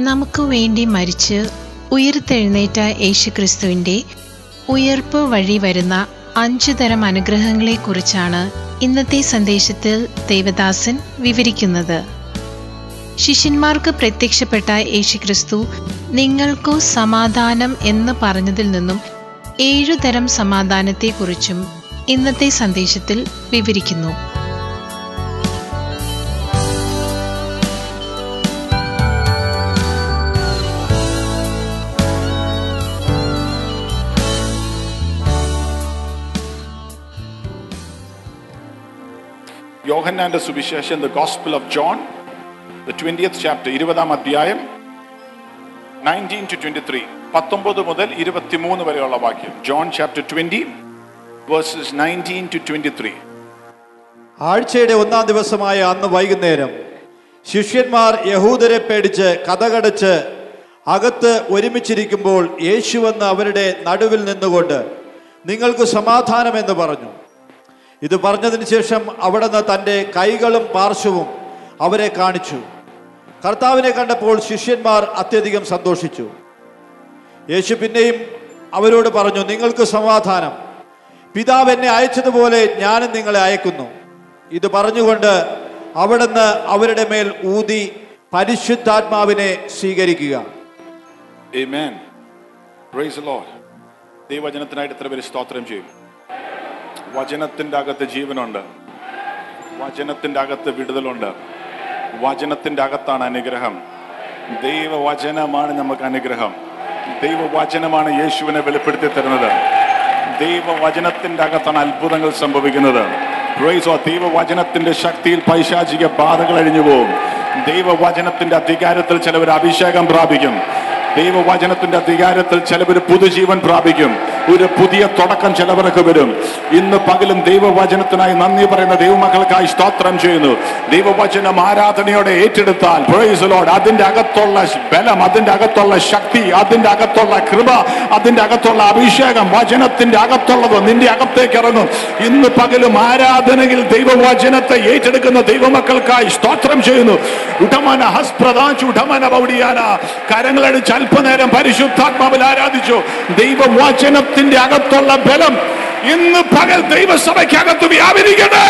നമുക്ക് വേണ്ടി മരിച്ച് ഉയർത്തെഴുന്നേറ്റ യേശുക്രിസ്തുവിന്റെ ഉയർപ്പ് വഴി വരുന്ന അഞ്ചു തരം അനുഗ്രഹങ്ങളെക്കുറിച്ചാണ് ഇന്നത്തെ സന്ദേശത്തിൽ ദേവദാസൻ വിവരിക്കുന്നത് ശിഷ്യന്മാർക്ക് പ്രത്യക്ഷപ്പെട്ട യേശുക്രിസ്തു നിങ്ങൾക്കു സമാധാനം എന്ന് പറഞ്ഞതിൽ നിന്നും ഏഴു തരം സമാധാനത്തെക്കുറിച്ചും ഇന്നത്തെ സന്ദേശത്തിൽ വിവരിക്കുന്നു യോഹന്നാന്റെ സുവിശേഷം the gospel of John the twentieth chapter ഇരുപതാം അധ്യായം നയൻറ്റീൻ ടു ട്വന്റി ത്രീ പത്തൊമ്പത് മുതൽ ഇരുപത്തിമൂന്ന് വരെയുള്ള വാക്യം John chapter twenty verses nineteen to twenty three ആഴ്ചയുടെ ഒന്നാം ദിവസമായ അന്ന് വൈകുന്നേരം ശിഷ്യന്മാർ യഹൂദരെ പേടിച്ച് കഥകടച്ച് അകത്ത് ഒരുമിച്ചിരിക്കുമ്പോൾ യേശുവെന്ന് അവരുടെ നടുവിൽ നിന്നുകൊണ്ട് നിങ്ങൾക്ക് സമാധാനമെന്ന് പറഞ്ഞു ഇത് പറഞ്ഞതിന് ശേഷം അവിടുന്ന് തൻ്റെ കൈകളും പാർശ്വവും അവരെ കാണിച്ചു കർത്താവിനെ കണ്ടപ്പോൾ ശിഷ്യന്മാർ അത്യധികം സന്തോഷിച്ചു യേശു പിന്നെയും അവരോട് പറഞ്ഞു നിങ്ങൾക്ക് സമാധാനം പിതാവ് എന്നെ അയച്ചതുപോലെ ഞാനും നിങ്ങളെ അയക്കുന്നു ഇത് പറഞ്ഞുകൊണ്ട് അവിടുന്ന് അവരുടെ മേൽ ഊതി പരിശുദ്ധാത്മാവിനെ സ്വീകരിക്കുക Amen. Praise the Lord. ദൈവവചനത്തിനായിട്ട് എത്ര പേര് സ്തോത്രം ചെയ്യും വചനത്തിന്റെ അകത്ത് ജീവനുണ്ട് വചനത്തിന്റെ അകത്ത് വിടുതലുണ്ട് വചനത്തിന്റെ അകത്താണ് അനുഗ്രഹം ദൈവവചനമാണ് നമുക്ക് അനുഗ്രഹം ദൈവവചനമാണ് യേശുവിനെ വെളിപ്പെടുത്തി തരുന്നത് ദൈവവചനത്തിന്റെ അകത്താണ് അത്ഭുതങ്ങൾ സംഭവിക്കുന്നത് Praise God. ദൈവവചനത്തിന്റെ ശക്തിയിൽ പൈശാചിക ബാധകൾ അഴിഞ്ഞു പോകും ദൈവവചനത്തിന്റെ അധികാരത്തിൽ ചിലവർ അഭിഷേകം പ്രാപിക്കും ദൈവവചനത്തിന്റെ അധികാരത്തിൽ ചിലവർ പുതുജീവൻ പ്രാപിക്കും ഒരു പുതിയ തുടക്കം ചിലവർക്ക് വരും ഇന്ന് പകലും ദൈവവചനത്തിനായി നന്ദി പറയുന്ന ദൈവമക്കൾക്കായി സ്തോത്രം ചെയ്യുന്നു ദൈവവചനം ആരാധനയോടെ ഏറ്റെടുത്താൽ praise the Lord. അതിന്റെ അകത്തുള്ള ബലം അതിന്റെ അകത്തുള്ള ശക്തി അതിന്റെ അകത്തുള്ള കൃപ അതിന്റെ അകത്തുള്ള അഭിഷേകം വചനത്തിന്റെ അകത്തുള്ളത് നിന്റെ അകത്തേക്ക് ഇറങ്ങും ഇന്ന് പകലും ആരാധനയിൽ ദൈവവചനത്തെ ഏറ്റെടുക്കുന്ന ദൈവമക്കൾക്കായി സ്തോത്രം ചെയ്യുന്നു ഉടമന ഹസ്പ്രദാച്ചു ഉടമന പൗടിയാന കരങ്ങളടിച്ച് അല്പനേരം പരിശുദ്ധാത്മാവിൽ ആരാധിച്ചു ദൈവവചനത്തിന്റെ അകത്തുള്ള ബലം ഇന്ന് പകൽ ദൈവസഭയ്ക്കകത്ത് വ്യാപരിക്കട്ടെ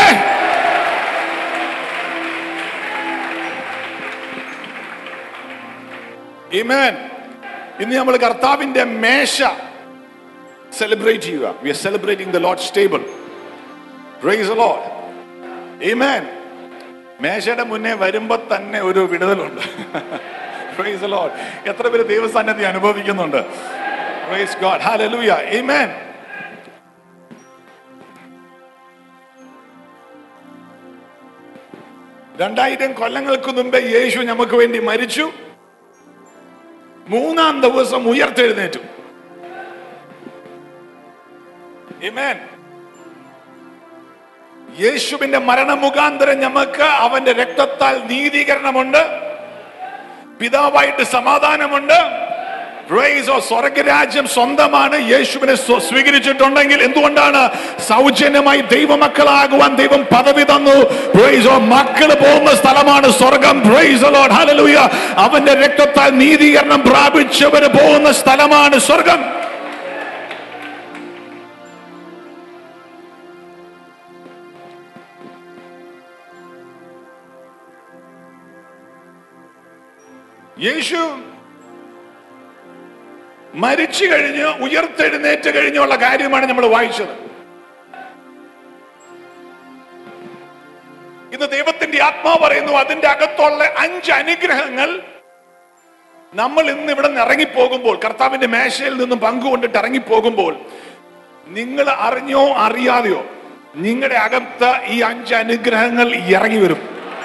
Amen. ഇന്ന് നമ്മൾ കർത്താവിന്റെ മേശ സെലിബ്രേറ്റ് ചെയ്യുക we are celebrating the Lord's table praise Lord Amen. മേശയുടെ മുന്നേ വരുമ്പോ തന്നെ ഒരു വിടുതലുണ്ട് പ്രൈസ് ലോഡ് എത്ര പേര് ദൈവസന്നദ്ധി അനുഭവിക്കുന്നുണ്ട് പ്രൈസ് ഗോഡ് ഹല്ലേലൂയ ആമേൻ രണ്ടായിരം കൊല്ലങ്ങൾക്ക് മുമ്പേ യേശു നമുക്ക് വേണ്ടി മരിച്ചു മൂന്നാം ദിവസം ഉയർത്തെഴുന്നേറ്റു Amen. യേശുവിന്റെ മരണമുഖാന്തരം നമുക്ക് അവന്റെ രക്തത്താൽ നീതീകരണമുണ്ട് പിതാവായിട്ട് സമാധാനമുണ്ട് Praise God. സ്വർഗരാജ്യം സ്വന്തമാണ് യേശുവിനെ സ്വ- സ്വീകരിച്ചിട്ടുണ്ടെങ്കിൽ എന്തുകൊണ്ടാണ് സൗജന്യമായി ദൈവമക്കളാകുവാൻ ദൈവം പദവി തന്നു Praise God. മക്കള് പോകുന്ന സ്ഥലമാണ് സ്വർഗം Praise the Lord. Hallelujah. അവന്റെ രക്തത്താൽ നീതീകരണം പ്രാപിച്ചവര് പോകുന്ന സ്ഥലമാണ് സ്വർഗം യേശു മരിച്ചു കഴിഞ്ഞ് ഉയർത്തെഴുന്നേറ്റ് കഴിഞ്ഞുള്ള കാര്യമാണ് നമ്മൾ വായിച്ചത് ഇന്ന് ദൈവത്തിന്റെ ആത്മാവ് പറയുന്നു അതിന്റെ അകത്തുള്ള അഞ്ച് അനുഗ്രഹങ്ങൾ നമ്മൾ ഇന്ന് ഇവിടെ നിന്ന് ഇറങ്ങിപ്പോകുമ്പോൾ കർത്താവിന്റെ മേശയിൽ നിന്നും പങ്കുകൊണ്ടിട്ട് ഇറങ്ങിപ്പോകുമ്പോൾ നിങ്ങൾ അറിഞ്ഞോ അറിയാതെയോ നിങ്ങളുടെ അകത്ത് ഈ അഞ്ച് അനുഗ്രഹങ്ങൾ ഇറങ്ങി വരും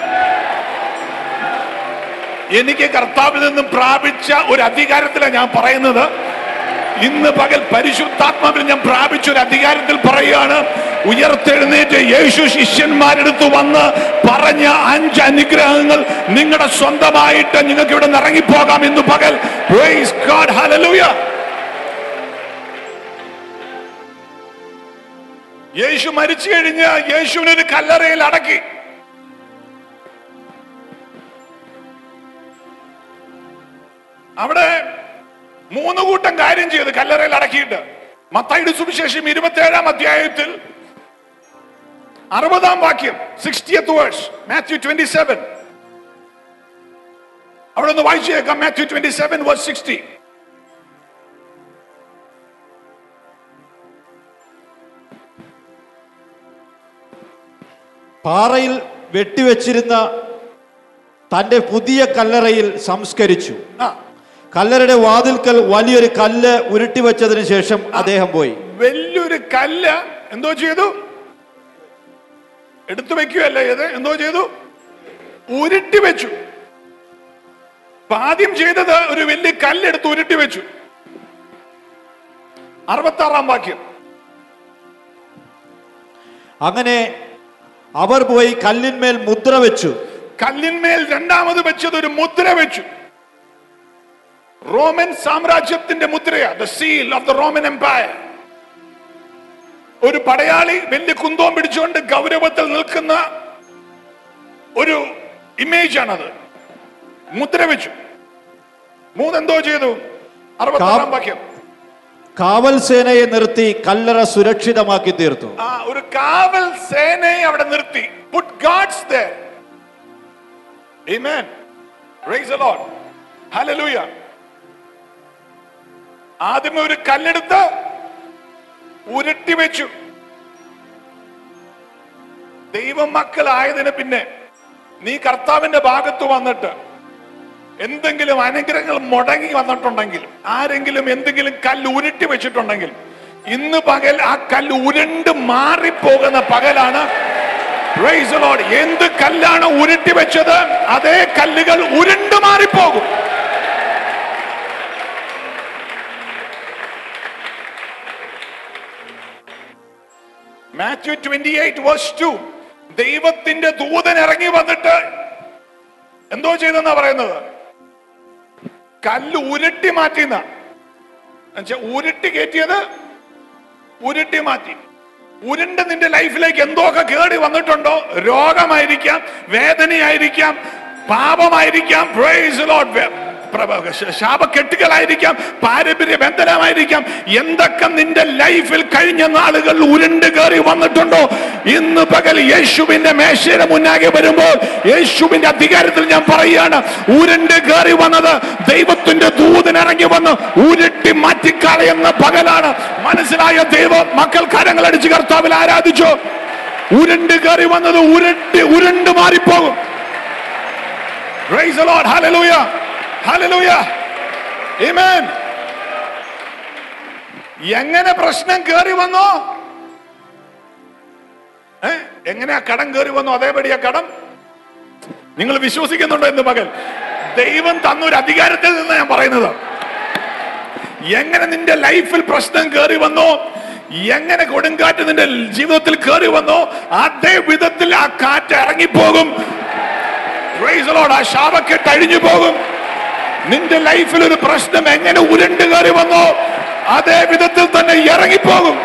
എനിക്ക് കർത്താവിൽ നിന്നും പ്രാപിച്ച ഒരു അധികാരത്തിലാണ് ഞാൻ പറയുന്നത് ഇന്ന് പകൽ പരിശുദ്ധാത്മാവിൽ ഞാൻ പ്രാപിച്ച ഒരു അധികാരത്തിൽ പറയുകയാണ് ഉയർത്തെഴുന്നേറ്റ് യേശു ശിഷ്യന്മാരെടുത്ത് വന്ന് പറഞ്ഞ അഞ്ച് അനുഗ്രഹങ്ങൾ നിങ്ങളുടെ സ്വന്തമായിട്ട് നിങ്ങൾക്ക് ഇവിടെ നിന്ന് ഇറങ്ങിപ്പോകാം ഇന്ന് പകൽ Praise God. Hallelujah. യേശു മരിച്ചു കഴിഞ്ഞ് യേശുവിനെ ഒരു കല്ലറയിൽ അടക്കി അവിടെ മൂന്ന് കൂട്ടം കാര്യം ചെയ്ത് കല്ലറയിൽ അടക്കിയിട്ട് മത്തായിയുടെ സുവിശേഷം ഇരുപത്തി ഏഴാം അധ്യായത്തിൽ അറുപതാം വാക്യം sixtieth verse Matthew twenty seven അവിടെ ഒന്ന് വായിച്ചു കേൾക്കാം Matthew twenty seven verse sixty പാറയിൽ വെട്ടിവെച്ചിരുന്ന തന്റെ പുതിയ കല്ലറയിൽ സംസ്കരിച്ചു ആ കല്ലറയുടെ വാതിൽക്കൽ വലിയൊരു കല്ല് ഉരുട്ടിവെച്ചതിന് ശേഷം അദ്ദേഹം പോയി വലിയൊരു കല്ല് എന്തോ ചെയ്തു എടുത്തു വെക്കുകയല്ല ഇത് എന്തോ ചെയ്തു ഉരുട്ടി വെച്ചു അപ്പൊ ആദ്യം ചെയ്തത് ഒരു വലിയ കല്ലെടുത്ത് ഉരുട്ടി വെച്ചു അറുപത്തി ആറാം വാക്യം അങ്ങനെ അവർ പോയി കല്ലിന്മേൽ മുദ്ര വെച്ചു കല്ലിന്മേൽ രണ്ടാമത് വെച്ചത് ഒരു മുദ്ര വെച്ചു റോമൻ സാമ്രാജ്യത്തിന്റെ മുദ്രയാ the seal of the Roman empire ഒരു പടയാളി വലിയ കുന്തോം പിടിച്ചുകൊണ്ട് ഗൗരവത്തിൽ നിൽക്കുന്ന ഒരു ഇമേജ് ആണത് മുദ്ര വെച്ചു മൂന്നെന്തോ ചെയ്തു അറുപത്താറാം വാക്യം കാവൽ സേനയെ നിർത്തി കല്ലറ സുരക്ഷിതമാക്കി തീർത്തു ആ ഒരു കാവൽ സേനയെ അവിടെ നിർത്തി put guards there Amen. Praise the Lord. Hallelujah. ആദ്യമേ ഒരു കല്ലെടുത്ത് ഉരുട്ടി വെച്ചു ദൈവം മക്കളായതിന് പിന്നെ നീ കർത്താവിന്റെ ഭാഗത്ത് വന്നിട്ട് എന്തെങ്കിലും അനുഗ്രഹങ്ങൾ മുടങ്ങി വന്നിട്ടുണ്ടെങ്കിൽ ആരെങ്കിലും എന്തെങ്കിലും കല്ല് ഉരുട്ടി വെച്ചിട്ടുണ്ടെങ്കിൽ ഇന്ന് പകൽ ആ കല്ല് ഉരുണ്ട് മാറിപ്പോകുന്ന പകലാണ് Praise the Lord. എന്ത് കല്ലാണ് ഉരുട്ടി വെച്ചത് അതേ കല്ലുകൾ ഉരുണ്ട് മാറിപ്പോകും Matthew twenty eight verse two ദൈവത്തിന്റെ ദൂതൻ ഇറങ്ങി വന്നിട്ട് എന്തോ ചെയ്തെന്നാ പറയുന്നത് കല്ല് ഉരുട്ടി മാറ്റിന്ന എന്നുവെച്ചാ ഉരുട്ടി കയറ്റിയത് ഉരുട്ടി മാറ്റി ഉരുണ്ട് നിന്റെ ലൈഫിലേക്ക് എന്തൊക്കെ കേടി വന്നിട്ടുണ്ടോ രോഗമായിരിക്കാം വേദനയായിരിക്കാം പാപമായിരിക്കാം praise the Lord. വേ- പ്രഭ- ശ- ശാപക്കെട്ടുകളായിരിക്കാം പാരമ്പര്യ ബന്ധനമായിരിക്കാം എന്തൊക്കെ നിന്റെ ലൈഫിൽ കഴിഞ്ഞ നാളുകൾ ഉരുണ്ട് കയറി വന്നിട്ടുണ്ടോ ഇന്ന് പകൽ യേശുവിന്റെ മേശയുടെ മുന്നാകെ വരുമ്പോൾ യേശുവിന്റെ അധികാരത്തിൽ ഞാൻ പറയുകയാണ് ഉരുണ്ട് കയറി വന്നത് ദൈവത്തിന്റെ ദൂതൻ ഇറങ്ങി വന്ന് ഉരുട്ടി മാറ്റിക്കളയുന്ന പകലാണ് മനസ്സിലായ ദൈവം മക്കൾ കരങ്ങൾ അടിച്ച് കർത്താവിൽ ആരാധിച്ചു ഉരുണ്ട് കയറി വന്നത് ഉരുട്ടി ഉരുണ്ട് മാറിപ്പോകും Praise the Lord. Hallelujah. Hallelujah. Amen. എങ്ങനെ പ്രശ്നം കേറി വന്നോ ഏ എങ്ങനെയാ കടം കേറി വന്നോ അതേപടിയാ കടം നിങ്ങൾ വിശ്വസിക്കുന്നുണ്ടോ എന്ന് മകൻ ദൈവം തന്നൊരു അധികാരത്തിൽ നിന്ന് ഞാൻ പറയുന്നത് എങ്ങനെ നിന്റെ ലൈഫിൽ പ്രശ്നം കേറി വന്നോ എങ്ങനെ കൊടുങ്കാറ്റ് നിന്റെ ജീവിതത്തിൽ കേറി വന്നോ അതേ വിധത്തിൽ ആ കാറ്റ് ഇറങ്ങിപ്പോകും Praise the Lord. ആ ശാപക്കെട്ട് അഴിഞ്ഞു പോകും നിന്റെ ലൈഫിൽ ഒരു പ്രശ്നം എങ്ങനെ ഉരുണ്ട് കയറി വന്നോ അതേ വിധത്തിൽ തന്നെ ഇറങ്ങിപ്പോകും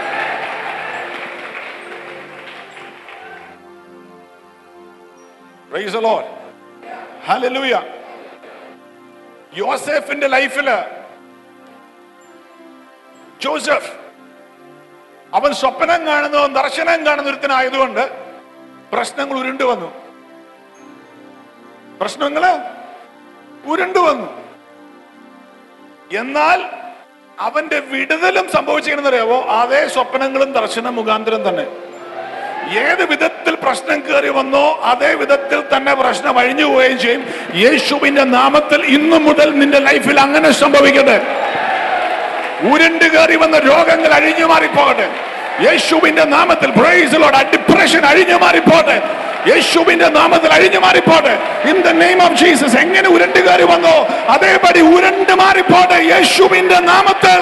Praise the Lord. Hallelujah. യോസെഫിന്റെ ലൈഫില് ജോസഫ് അവൻ സ്വപ്നം കാണുന്നതും ദർശനം കാണുന്ന ഒരുത്തനായതുകൊണ്ട് പ്രശ്നങ്ങൾ ഉരുണ്ടു വന്നു പ്രശ്നങ്ങള് ഉരുണ്ടു വന്നു എന്നാൽ അവന്റെ വിടുതലും സംഭവിച്ചിരിക്കുന്നറിയാവോ അതേ സ്വപ്നങ്ങളും ദർശന മുഖാന്തരം തന്നെ ഏത് വിധത്തിൽ പ്രശ്നം കയറി വന്നോ അതേ വിധത്തിൽ തന്നെ പ്രശ്നം അഴിഞ്ഞു പോവുകയും ചെയ്യും യേശുവിന്റെ നാമത്തിൽ ഇന്നു മുതൽ നിന്റെ ലൈഫിൽ അങ്ങനെ സംഭവിക്കട്ടെ ഉരുണ്ട് കയറി വന്ന രോഗങ്ങൾ അഴിഞ്ഞു മാറിപ്പോകട്ടെ യേശുവിന്റെ നാമത്തിൽ praise the Lord, ആ ഡിപ്രഷൻ അഴിഞ്ഞു മാറിപ്പോട്ടെ യേശുവിന്റെ നാമത്തിൽ അഴിഞ്ഞു മാറിപ്പോട്ടെ in the name of Jesus എങ്ങനെ ഉരുണ്ട് കയറി വന്നോ അതേപടി ഉരുണ്ട് മാറിപ്പോട്ടെ യേശുവിന്റെ നാമത്തിൽ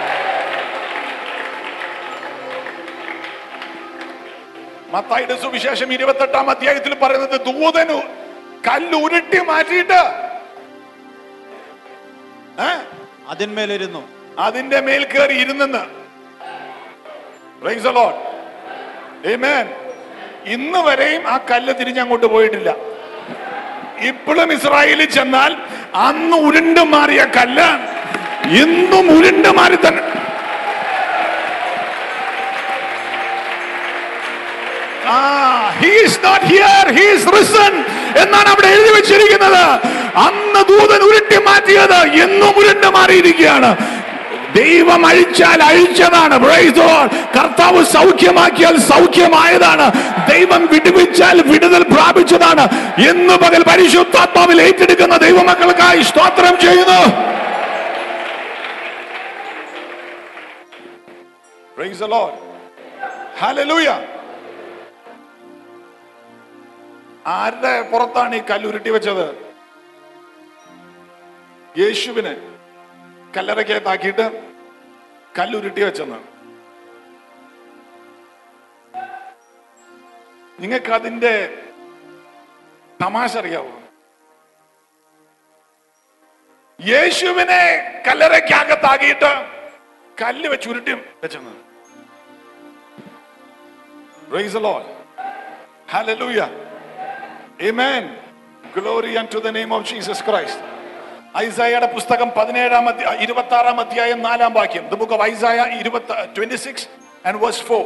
മത്തായിയുടെ സുവിശേഷം ഇരുപത്തെട്ടാം അധ്യായത്തിൽ പറയുന്നത് ദൂതനു കല്ല് ഉരുട്ടി മാറ്റിയിട്ട് ഏ അതിന്മേലിരുന്നു അതിന്റെ മേൽ കയറി ഇരുന്നെന്ന് Praise the Lord. Amen. ഇന്ന് വരെയും ആ കല്ല് തിരിഞ്ഞങ്ങോട്ട് പോയിട്ടില്ല ഇപ്പോഴും ഇസ്രായേലിൽ ചെന്നാൽ അന്ന് ഉരുണ്ട് മാറിയ കല്ല് ഇന്നും ഉരുണ്ട് മാറി തന്നെ ആ he's not here he's risen എന്നാണ് അവിടെ എഴുതി വെച്ചിരിക്കുന്നത് അന്ന് ദൂതൻ ഉരുട്ടി മാറ്റിയത് എന്നും ഉരുണ്ട് മാറിയിരിക്കുകയാണ് ദൈവം അഴിച്ചാൽ അഴിച്ചതാണ് Praise the Lord. കർത്താവ് സൗഖ്യമാക്കിയാൽ സൗഖ്യമായതാണ് ദൈവം വിടുവിച്ചാൽ വിടുതൽ പ്രാപിച്ചതാണ് എന്ന് പകൽ പരിശുദ്ധാത്മാവിൽ ഏറ്റെടുക്കുന്ന ദൈവമക്കൾക്കായി സ്തോത്രം ചെയ്യുന്നു Praise the Lord. Hallelujah. ആരുടെ പുറത്താണ് ഈ കല്ലുരുട്ടി വെച്ചത് യേശുവിന് കല്ലറയ്ക്കകത്താക്കിയിട്ട് കല്ലുരുട്ടി വെച്ചെന്ന് നിങ്ങൾക്ക് അതിന്റെ തമാശ അറിയാവോ യേശുവിനെ കല്ലറയ്ക്കകത്താക്കിയിട്ട് കല്ല് വെച്ച് ഉരുട്ടി വെച്ചെന്ന് Praise the Lord. Hallelujah. Amen. Glory unto the name of Jesus Christ. ഐസായയുടെ പുസ്തകം പതിനേഴാം അധ്യായ ഇരുപത്തി ആറാം അധ്യായം നാലാം വാക്യം ദ ബുക്ക് ഓഫ് ഐസായ ഇരുപത്തി twenty six and verse four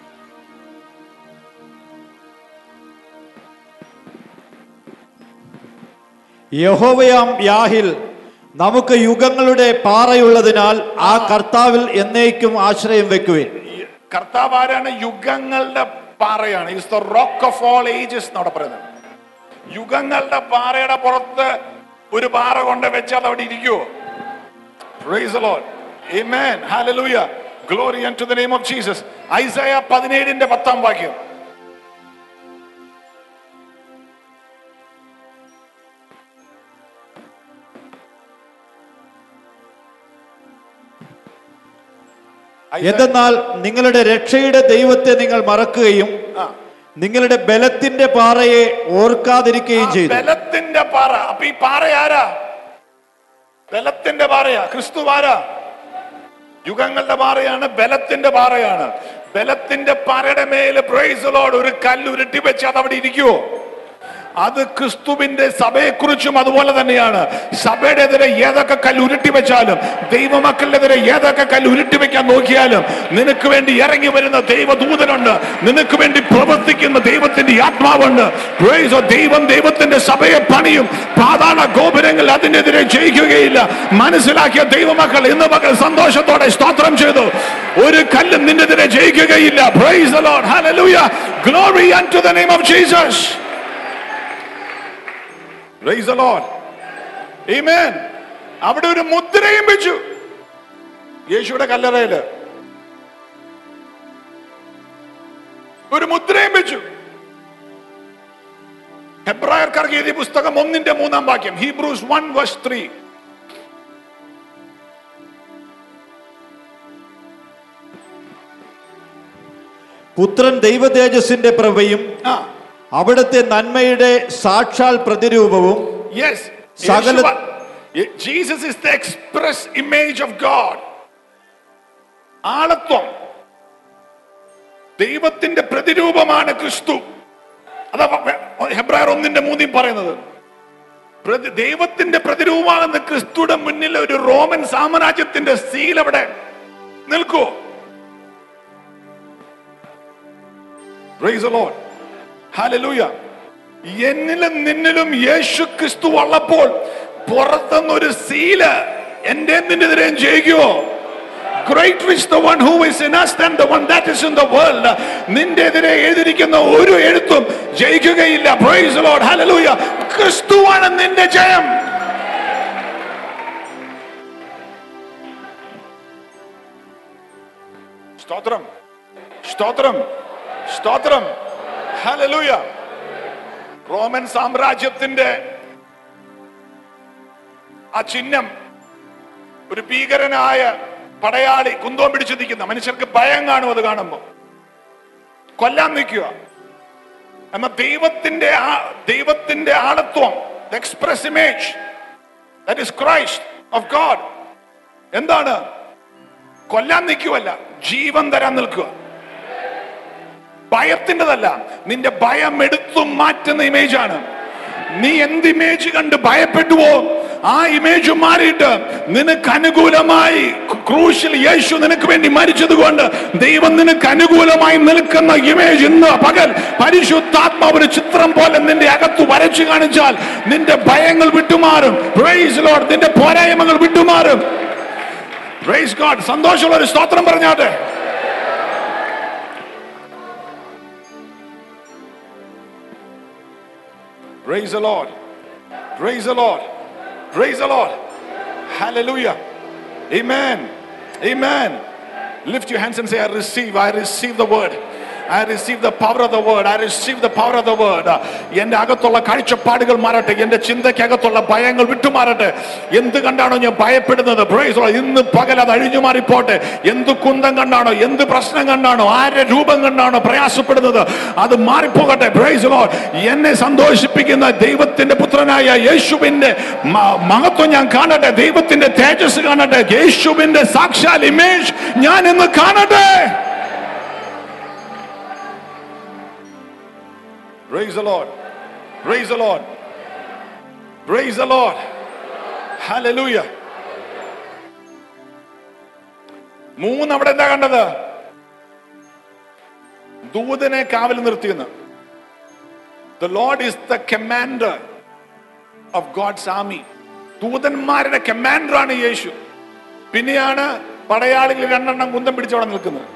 യഹോവയാം യാഹിൽ നമുക്ക് യുഗങ്ങളുടെ പാറയുള്ളതിനാൽ ആ കർത്താവിൽ എന്നേക്കും ആശ്രയം വെക്കുവിൻ കർത്താവ് ആരാണ് യുഗങ്ങളുടെ പാറയാണ് is the rock of all ages എന്നവിടെ പറയുന്നത് യുഗങ്ങളുടെ പാറയുടെ പുറത്ത് ഒരു പാറ കൊണ്ട് വെച്ചാൽ അവിടെ ഇരിക്കുവോ Praise the Lord. Amen. Hallelujah. Glory unto the name of Jesus. Isaiah പതിനേഴിന്റെ പത്താം വാക്യം ഐസയ- എന്തെന്നാൽ നിങ്ങളുടെ രക്ഷയുടെ ദൈവത്തെ നിങ്ങൾ മറക്കുകയും ആ. നിങ്ങളുടെ ബലത്തിന്റെ പാറയെ ഓർക്കാതിരിക്കുകയും ആ, ചെയ്തു ബലത്തിന്റെ പാറ അപ്പൊ ഈ പാറ ആരാ ബലത്തിന്റെ പാറയാ ക്രിസ്തു ആരാ യുഗങ്ങളുടെ പാറയാണ് ബലത്തിന്റെ പാറയാണ് ബലത്തിന്റെ പാറയുടെ മേല് പ്രൈസലോട് ഒരു കല്ല് ഉരുട്ടി വെച്ച് അത് അവിടെ ഇരിക്കുവോ അത് ക്രിസ്തുവിന്റെ സഭയെക്കുറിച്ചും അതുപോലെ തന്നെയാണ് സഭയുടെ എതിരെ ഏതൊക്കെ കല്ല് ഉരുട്ടി വെച്ചാലും ദൈവമക്കളുടെ എതിരെ ഏതൊക്കെ കല്ല് ഉരുട്ടി വെക്കാൻ നോക്കിയാലും നിനക്ക് വേണ്ടി ഇറങ്ങി വരുന്ന ദൈവദൂതനുണ്ട് നിനക്ക് വേണ്ടി പ്രവർത്തിക്കുന്ന ദൈവത്തിന്റെ ആത്മാവുണ്ട് Praise the- ദൈവം ദൈവത്തിന്റെ സഭയെ പണിയും പാതാള ഗോപുരങ്ങൾ അതിനെതിരെ ജയിക്കുകയില്ല മനസ്സിലാക്കിയ ദൈവമക്കൾ ഇന്ന് മക്കൾ സന്തോഷത്തോടെ സ്തോത്രം ചെയ്തു ഒരു കല്ലും നിന്നെതിരെ ജയിക്കുകയില്ല Praise the Lord. Hallelujah. Glory unto the name of Jesus. Praise the Lord. Amen. അവിടെ ഒരു മുദ്രയും വെച്ചു യേശുവിടെ കല്ലറയില് ഒരു മുദ്രയും വെച്ചു ഹെബ്രായർക്കാർക്ക് എഴുതിയ പുസ്തകം ഒന്നിന്റെ മൂന്നാം വാക്യം ഹീബ്രൂസ് വൺ വേഴ്സ് ത്രീ പുത്രൻ ദൈവ തേജസ്സിന്റെ പ്രഭയും ആ അവിടുത്തെ നന്മയുടെ സാക്ഷാൽ പ്രതിരൂപവും യെസ് സകല- Jesus is the express image of God ആളത്വം ദൈവത്തിന്റെ പ്രതിരൂപമാണ് ക്രിസ്തു അതാ ഹെബ്രായർ ഒന്നിന്റെ മൂന്നിൽ പറയുന്നത് പ്രതി- ദൈവത്തിന്റെ പ്രതിരൂപമാണെന്ന് ക്രിസ്തുയുടെ മുന്നിൽ ഒരു റോമൻ സാമ്രാജ്യത്തിന്റെ സീൽ അവിടെ നിൽക്കുവോ Praise the Lord. Hallelujah. എന്നിലും നിന്നിലും യേശു ക്രിസ്തു ഉള്ളപ്പോൾ പുറത്തുനിന്ന് ഒരു സീല് എന്റെ നിന്നെതിരെയും ചെയ്യുകയോ Greater is the one who is in us than the one that is in the world. നിന്റെ എതിരെ എഴുതിയിരിക്കുന്ന ഒരു എഴുത്തും ജയിക്കുകയില്ല Praise the Lord. Hallelujah. ക്രിസ്തുവാണ് നിന്റെ ജയം സ്തോത്രം സ്തോത്രം സ്തോത്രം ഹല്ലേലൂയ റോമൻ സാമ്രാജ്യത്തിന്റെ ആ ചിഹ്നം ഒരു ഭീകരനായ പടയാളി കുന്തോം പിടിച്ചു നിൽക്കുന്ന മനുഷ്യർക്ക് ഭയം കാണും അത് കാണുമ്പോ കൊല്ലാൻ നിൽക്കുക എന്ന ദൈവത്തിന്റെ ആ ദൈവത്തിന്റെ ആളത്വം express image that is Christ of God എന്താണ് കൊല്ലാൻ നിൽക്കുവല്ല ജീവൻ തരാൻ നിൽക്കുക ഭയത്തിൻ്റെതല്ല നിന്റെ ഭയം എടുത്തു മാറ്റുന്ന ഇമേജ് ആണ് നീ എന്ത് ഇമേജ് കണ്ട് ഭയപ്പെട്ടുവോ ആ ഇമേജ് മാറിയിട്ട് നിനക്ക് അനുകൂലമായി ക്രൂശിൽ യേശു നിനക്ക് വേണ്ടി മരിച്ചത് കൊണ്ട് ദൈവം നിനക്ക് അനുകൂലമായി നിൽക്കുന്ന ഇമേജ് ഇന്ന് പകൽ പരിശുദ്ധാത്മാവ് ഒരു ചിത്രം പോലെ നിന്റെ അകത്ത് വരച്ചു കാണിച്ചാൽ നിന്റെ ഭയങ്ങൾ വിട്ടുമാറും Praise Lord. നിന്റെ പോരായ്മകൾ വിട്ടുമാറും Praise God. സന്തോഷമുള്ള ഒരു സ്തോത്രം പറഞ്ഞാട്ടെ Praise the Lord. Praise the Lord. Praise the Lord. Hallelujah. Amen. Amen. Lift your hands and say, I receive. I receive the word. I receive the power of the word. I receive the power of the word. എന്റെ അകത്തുള്ള കാഴ്ചപ്പാടുകൾ മാറട്ടെ എന്റെ ചിന്തയ്ക്കകത്തുള്ള ഭയങ്ങൾ വിട്ടുമാറട്ടെ എന്ത് കണ്ടാണോ ഞാൻ ഭയപ്പെടുന്നത് Praise the Lord. ഇന്ന് പകൽ അത് അഴിഞ്ഞു മാറിപ്പോട്ടെ എന്ത് കുന്തം കണ്ടാണോ എന്ത് പ്രശ്നം കണ്ടാണോ ആരുടെ രൂപം കണ്ടാണോ പ്രയാസപ്പെടുന്നത് അത് മാറിപ്പോകട്ടെ Praise the Lord. എന്നെ സന്തോഷിപ്പിക്കുന്ന ദൈവത്തിന്റെ പുത്രനായ യേശുവിന്റെ മ- മഹത്വം ഞാൻ കാണട്ടെ ദൈവത്തിന്റെ തേജസ് കാണട്ടെ യേശുവിന്റെ സാക്ഷാൽ ഇമേജ് ഞാൻ ഇന്ന് കാണട്ടെ Praise the Lord. Praise the Lord. Praise the Lord. Hallelujah. മൂന്ന് അവിടെ എന്താ കണ്ടത് ദൂതനെ കാവൽ നിർത്തിയെന്ന് the Lord is the commander of God's army ദൂതന്മാരുടെ കമാൻഡറാണ് യേശു പിന്നെയാണ് പടയാളികൾ രണ്ടെണ്ണം കുന്തം പിടിച്ചവിടെ നിൽക്കുന്നത്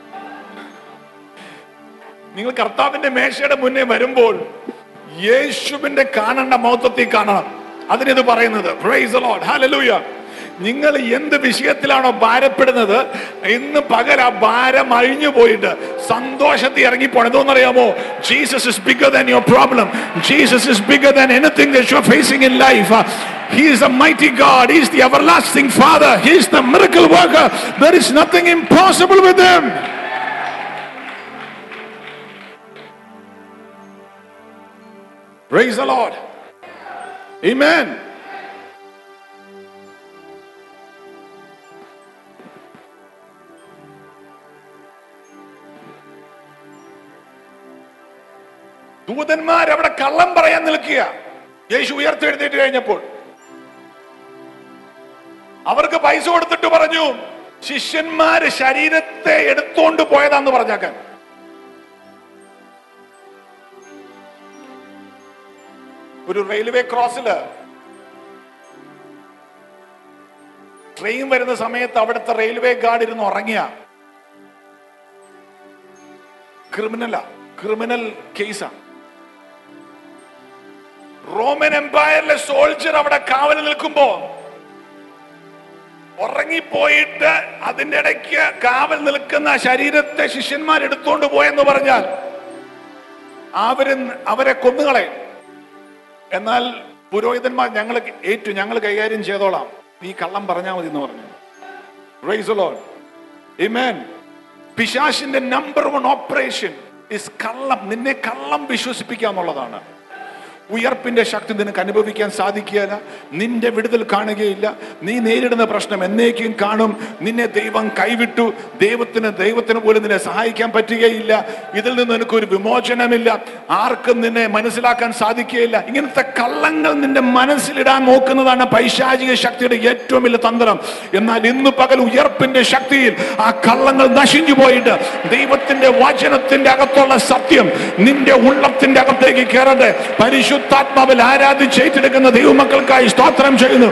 നിങ്ങൾ കർത്താവിന്റെ മേശയുടെ മുന്നേ വരുമ്പോൾ യേശുവിന്റെ കാണേണ്ട മൗത്വത്തിൽ കാണണം അതിനിത് പറയുന്നത് Praise the Lord. Hallelujah. നിങ്ങൾ എന്ത് വിഷയത്തിലാണോ ഭാരപ്പെടുന്നത് ഇന്ന് പകൽ ആ ഭാരം അഴിഞ്ഞു പോയിട്ട് സന്തോഷത്തിൽ ഇറങ്ങിപ്പോണം എന്തോന്നറിയാമോ Jesus is bigger than your problem Jesus is bigger than anything that you are facing in life He is a mighty God. He is the everlasting Father. He is the miracle worker. There is nothing impossible with him. Praise the Lord. Amen. ദൂതന്മാർ അവിടെ കള്ളം പറയാൻ നിൽക്കുക യേശു ഉയർത്തെഴുന്നേറ്റ് കഴിഞ്ഞപ്പോൾ അവർക്ക് പൈസ കൊടുത്തിട്ട് പറഞ്ഞു ശിഷ്യന്മാര് ശരീരത്തെ എടുത്തോണ്ട് പോയതാന്ന് പറഞ്ഞേക്കാൻ ഒരു റെയിൽവേ ക്രോസില് ട്രെയിൻ വരുന്ന സമയത്ത് അവിടുത്തെ റെയിൽവേ ഗാർഡ് ഇരുന്ന് ഉറങ്ങിയ ക്രിമിനലാ ക്രിമിനൽ കേസാ റോമൻ എംപയറിലെ സോൾജർ അവിടെ കാവൽ നിൽക്കുമ്പോ ഉറങ്ങിപ്പോയിട്ട് അതിന്റെ ഇടയ്ക്ക് കാവൽ നിൽക്കുന്ന ശരീരത്തെ ശിഷ്യന്മാർ എടുത്തോണ്ട് പോയെന്ന് പറഞ്ഞാൽ അവര് അവരെ കൊന്നുകളയും എന്നാൽ പുരോഹിതന്മാർ ഞങ്ങൾ ഏറ്റു ഞങ്ങൾ കൈകാര്യം ചെയ്തോളാം നീ കള്ളം പറഞ്ഞാൽ മതി എന്ന് പറഞ്ഞു Praise the Lord. Amen. പിശാശിന്റെ നമ്പർ വൺ ഓപ്പറേഷൻ ഇസ് കള്ളം നിന്നെ കള്ളം വിശ്വസിപ്പിക്കുക എന്നുള്ളതാണ് ഉയർപ്പിന്റെ ശക്തി നിനക്ക് അനുഭവിക്കാൻ സാധിക്കുകയില്ല നിന്റെ വിടുതൽ കാണുകയില്ല നീ നേരിടുന്ന പ്രശ്നം എന്നേക്കും കാണും നിന്നെ ദൈവം കൈവിട്ടു ദൈവത്തിന് ദൈവത്തിന് പോലും നിന്നെ സഹായിക്കാൻ പറ്റുകയില്ല ഇതിൽ നിന്ന് നിനക്കൊരു വിമോചനമില്ല ആർക്കും നിന്നെ മനസ്സിലാക്കാൻ സാധിക്കുകയില്ല ഇങ്ങനത്തെ കള്ളങ്ങൾ നിന്റെ മനസ്സിലിടാൻ നോക്കുന്നതാണ് പൈശാചിക ശക്തിയുടെ ഏറ്റവും വലിയ തന്ത്രം എന്നാൽ ഇന്ന് പകൽ ഉയർപ്പിന്റെ ശക്തിയിൽ ആ കള്ളങ്ങൾ നശിഞ്ഞു പോയിട്ട് ദൈവത്തിന്റെ വചനത്തിന്റെ അകത്തുള്ള സത്യം നിന്റെ ഉള്ളത്തിന്റെ അകത്തേക്ക് കയറട്ടെ പരിശുദ്ധാത്മാവിൽ ആരാധിച്ച് ഏറ്റെടുക്കുന്ന ദൈവമക്കൾക്കായി സ്തോത്രം ചെയ്യുന്നു